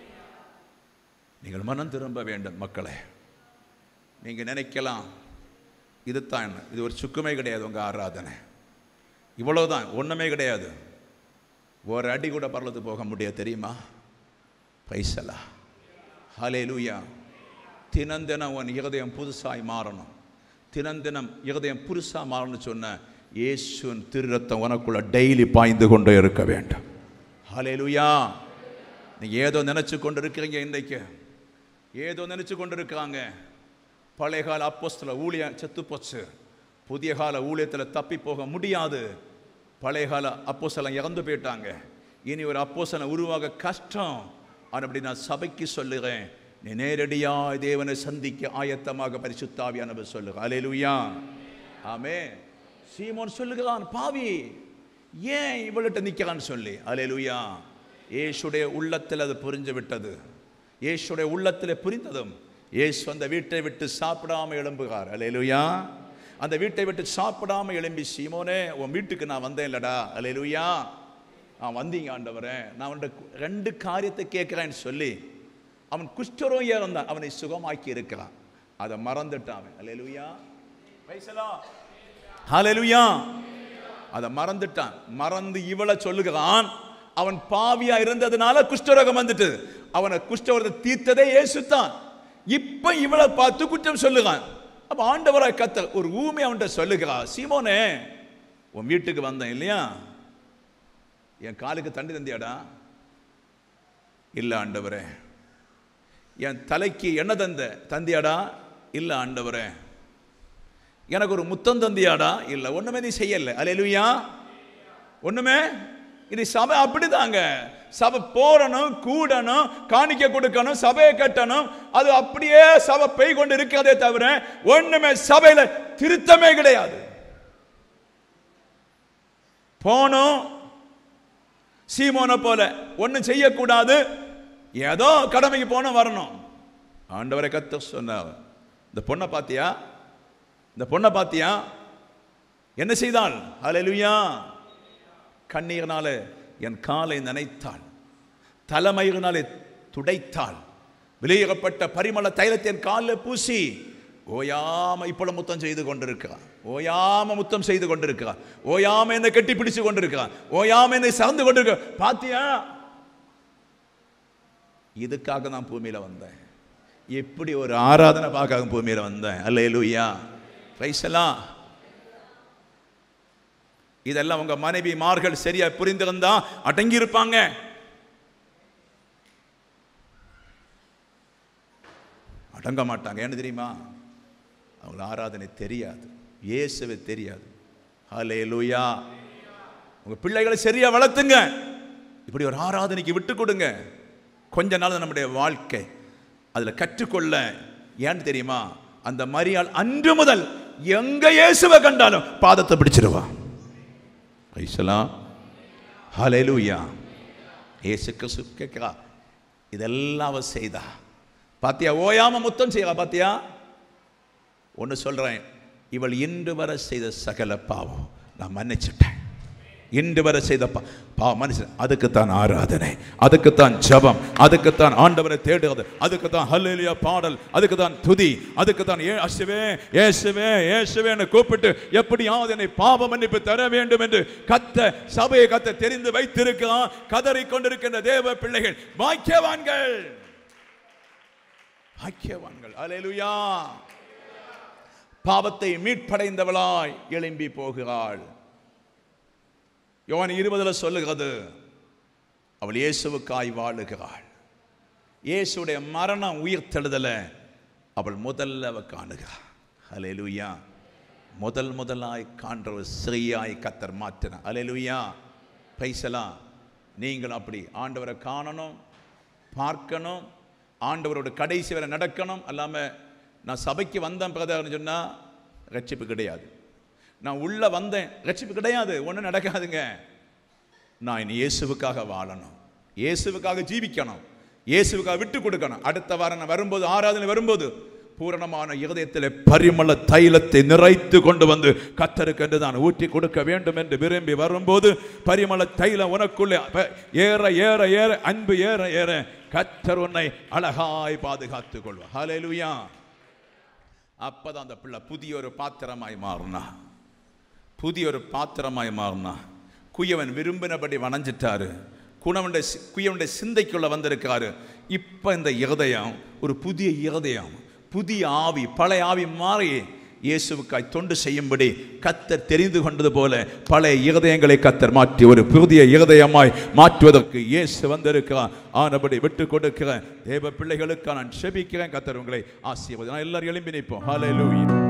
நீங்கள் மனம் திரும்ப வேண்டும் மக்களே நீங்க நினைக்கலாம் இதுதான் இது ஒரு சுக்குமே கிடையாது உங்க ஆராதனை இவ்வளவுதான் ஒண்ணுமே கிடையாது ஒரு அடி கூட பரலத்து போக முடியாது தெரியுமா பைசலா ஹலே லூயா தினந்தினம் உன் இருதயம் புதுசாய் மாறணும் தினந்தினம் இருதயம் புதுசா மாறணும்னு சொன்ன இயேசுவின் திருரத்தம் உனக்குள்ள டெய்லி பாய்ந்து கொண்டே இருக்க வேண்டும் ஹலே லூயா நீங்க ஏதோ நினைச்சு கொண்டு இருக்கிறீங்க இன்றைக்கு ஏதோ நினைச்சு கொண்டு இருக்காங்க பழைய கால அப்போஸ்தல ஊழியம் செத்து போச்சு புதிய கால ஊழியத்தில் தப்பி போக முடியாது பழைய கால அப்போஸ்தலம் இறந்து போயிட்டாங்க இனி ஒரு அப்போஸ்தலம் உருவாக கஷ்டம் ஆனா அப்படி நான் சபைக்கு சொல்லுகிறேன் நீ நேரடியாய் தேவனை சந்திக்க ஆயத்தமாக பரிசுத்தாவியானவர் சொல்லுங்க அலையலுயா ஆமே சீமோன் சொல்லுகிறான் பாவி ஏன் இவள்கிட்ட நிற்கிறான்னு சொல்லி அலையலுயா இயேசுடைய உள்ளத்தில் அது புரிஞ்சு விட்டது இயேசுடைய உள்ளத்தில் புரிந்ததும் இயேசு அந்த வீட்டை விட்டு சாப்பிடாம எழும்புகிறார் அலையலுயா அந்த வீட்டை விட்டு சாப்பிடாம எழும்பி சீமோனே உன் வீட்டுக்கு நான் வந்தேன் இல்லடா அலையலுயா நான் வந்தீங்க ஆண்டவரே நான் அவன்கிட்ட ரெண்டு காரியத்தை கேட்கிறேன்னு சொல்லி அவன் குஷ்டரோகியா இருந்தான் அவனை சுகமாக்கி இருக்கிறான் அதை மறந்துட்டான் அவன் அலையலுயா ஹalleluya அதை மறந்துட்டான் மறந்து இவளை சொல்லுகிறான் அவன் பாவியா இருந்ததுனால குஷ்டரோகம் வந்துட்டு அவனை குஷ்டரோகத்தை தீர்த்ததே இயேசுத்தான் இப்ப இவளை பார்த்து குற்றம் சொல்லுகிறான் அப்ப ஆண்டவராய் கத்த ஒரு ஊமை அவன்கிட்ட சொல்லுகிறா சீமோனே உன் வீட்டுக்கு வந்தேன் இல்லையா என் காலுக்கு தண்டி தந்தியாடா இல்ல ஆண்டவரே என் தலைக்கு என்ன தந்த தந்தியாடா இல்ல ஆண்டவரே எனக்கு ஒரு முத்தம் தந்தியாடா இல்ல ஒண்ணுமே நீ செய்யல அலையலுயா ஒண்ணுமே இது சபை அப்படிதாங்க சபை போறணும் கூடணும் காணிக்க கொடுக்கணும் சபையை கட்டணும் அது அப்படியே சபை பெய் கொண்டு இருக்கிறதே தவிர ஒண்ணுமே சபையில திருத்தமே கிடையாது போனோம் சீமோனை போல ஒன்றும் செய்யக்கூடாது ஏதோ கடமைக்கு போன வரணும் ஆண்டவரை கத்த சொன்னார் இந்த பொண்ணை பார்த்தியா இந்த பொண்ணை பார்த்தியா என்ன செய்தாள் ஹalleluya கண்ணீர்னால என் காலை நனைத்தாள் தலைமயிரினாலே துடைத்தாள் விலையகப்பட்ட பரிமள தைலத்தை என் காலில் பூசி ஓயாம இப்பொழுது முத்தம் செய்து கொண்டிருக்கிறான் ஓயாம முத்தம் செய்து கொண்டிருக்கிறான் ஓயாம என்னை கட்டி பிடிச்சு கொண்டிருக்கிறான் ஓயாம என்னை சார்ந்து கொண்டிருக்க பாத்தியா இதுக்காக நான் பூமியில வந்தேன் எப்படி ஒரு ஆராதனை பார்க்க பூமியில வந்தேன் அல்லேலூயா ரைசலாம் இதெல்லாம் உங்க மனைவி மார்கள் சரியா புரிந்திருந்தா அடங்கி இருப்பாங்க அடங்க மாட்டாங்க ஏன்னு தெரியுமா அவங்க ஆராதனை தெரியாது இயேசுவே தெரியாது ஹலே லூயா உங்க பிள்ளைகளை சரியா வளர்த்துங்க இப்படி ஒரு ஆராதனைக்கு விட்டு கொடுங்க கொஞ்ச நாள் நம்முடைய வாழ்க்கை அதுல கற்றுக்கொள்ள ஏன்னு தெரியுமா அந்த மரியாள் அன்று முதல் எங்க இயேசுவை கண்டாலும் பாதத்தை பிடிச்சிருவா ஐசலாம் ஹalleluya இயேசு கிறிஸ்து கேட்கிறா இதெல்லாம் அவ செய்தா பாத்தியா ஓயாம முத்தம் செய்வா பாத்தியா ஒன்று சொல்றேன் இவள் இன்று வரை செய்த சகல பாவம் நான் மன்னிச்சிட்டேன் இன்று வரை செய்த பா- பா மனுஷன் அதுக்குத்தான் ஆராதனை அதுக்குத்தான் ஜெபம் அதுக்குத்தான் ஆண்டவரை தேடுறது அதுக்குத்தான் ஹல்லேலூயா பாடல் அதுக்குத்தான் துதி அதுக்குத்தான் ஏ அசுவே ஏசுவே ஏசுவேன்னு கூப்பிட்டு எப்படியாவது என்னை பாவ மன்னிப்பு தர வேண்டும் என்று கத்த சபையை கத்த தெரிந்து வைத்திருக்கிறான் கதறிக் கொண்டிருக்கின்ற தேவ பிள்ளைகள் பாக்கியவான்கள் பாக்கியவான்கள் அல்லேலூயா பாவத்தை மீட்படைந்தவளாய் எழும்பி போகிறாள் யோவான் இருபதுல சொல்லுகிறது அவள் இயேசுவுக்காய் வாழுகிறாள் இயேசுடைய மரணம் உயிர்த்தெழுதல அவள் முதல்ல அவ காணுகிறாள் ஹalleluya முதல் முதலாய் காண்ற ஒரு ஸ்ரீயாய் கத்தர் மாற்றினார் ஹalleluya பைசலாம் நீங்கள் அப்படி ஆண்டவரை காணணும் பார்க்கணும் ஆண்டவரோட கடைசி வரை நடக்கணும் அல்லாம நான் சபைக்கு வந்தேன் பிரதர்னு சொன்னா ரட்சிப்பு கிடையாது நான் உள்ள வந்தேன் ரட்சிப்பு கிடையாது ஒன்றும் நடக்காதுங்க நான் இனி இயேசுவுக்காக வாழணும் இயேசுவுக்காக ஜீவிக்கணும் இயேசுவுக்காக விட்டு கொடுக்கணும் அடுத்த வாரம் நான் வரும்போது ஆராதனை வரும்போது பூரணமான இருதயத்தில் பரிமள தைலத்தை நிறைத்து கொண்டு வந்து கத்தருக்கு என்று நான் ஊற்றி கொடுக்க வேண்டும் என்று விரும்பி வரும்போது பரிமள தைலம் உனக்குள்ளே ப- ஏற ஏற ஏற அன்பு ஏற ஏற கத்தர் உன்னை அழகாய் பாதுகாத்துக் கொள்வார் ஹalleluya அப்பதான் அந்த பிள்ளை புதிய ஒரு பாத்திரமாய் மாறினா புதிய ஒரு பாத்திரமாய் மாறினா குயவன் விரும்பினபடி வணைஞ்சிட்டாரு குணவனுடைய சி- குயவனுடைய சிந்தைக்குள்ள வந்திருக்காரு இப்ப இந்த இருதயம் ஒரு புதிய இருதயம் புதிய ஆவி பழைய ஆவி மாறி இயேசுவுக்காய் தொண்டு செய்யும்படி கத்தர் தெரிந்து கொண்டது போல பழைய இருதயங்களை கத்தர் மாற்றி ஒரு புதிய இருதயமாய் மாற்றுவதற்கு இயேசு வந்திருக்கிறார் ஆனபடி விட்டு கொடுக்கிற தேவ பிள்ளைகளுக்கு நான் செபிக்கிறேன் கத்தர் உங்களை ஆசீர்வதி நான் எல்லாரும் எழும்பி நிற்போம் ஹalleluya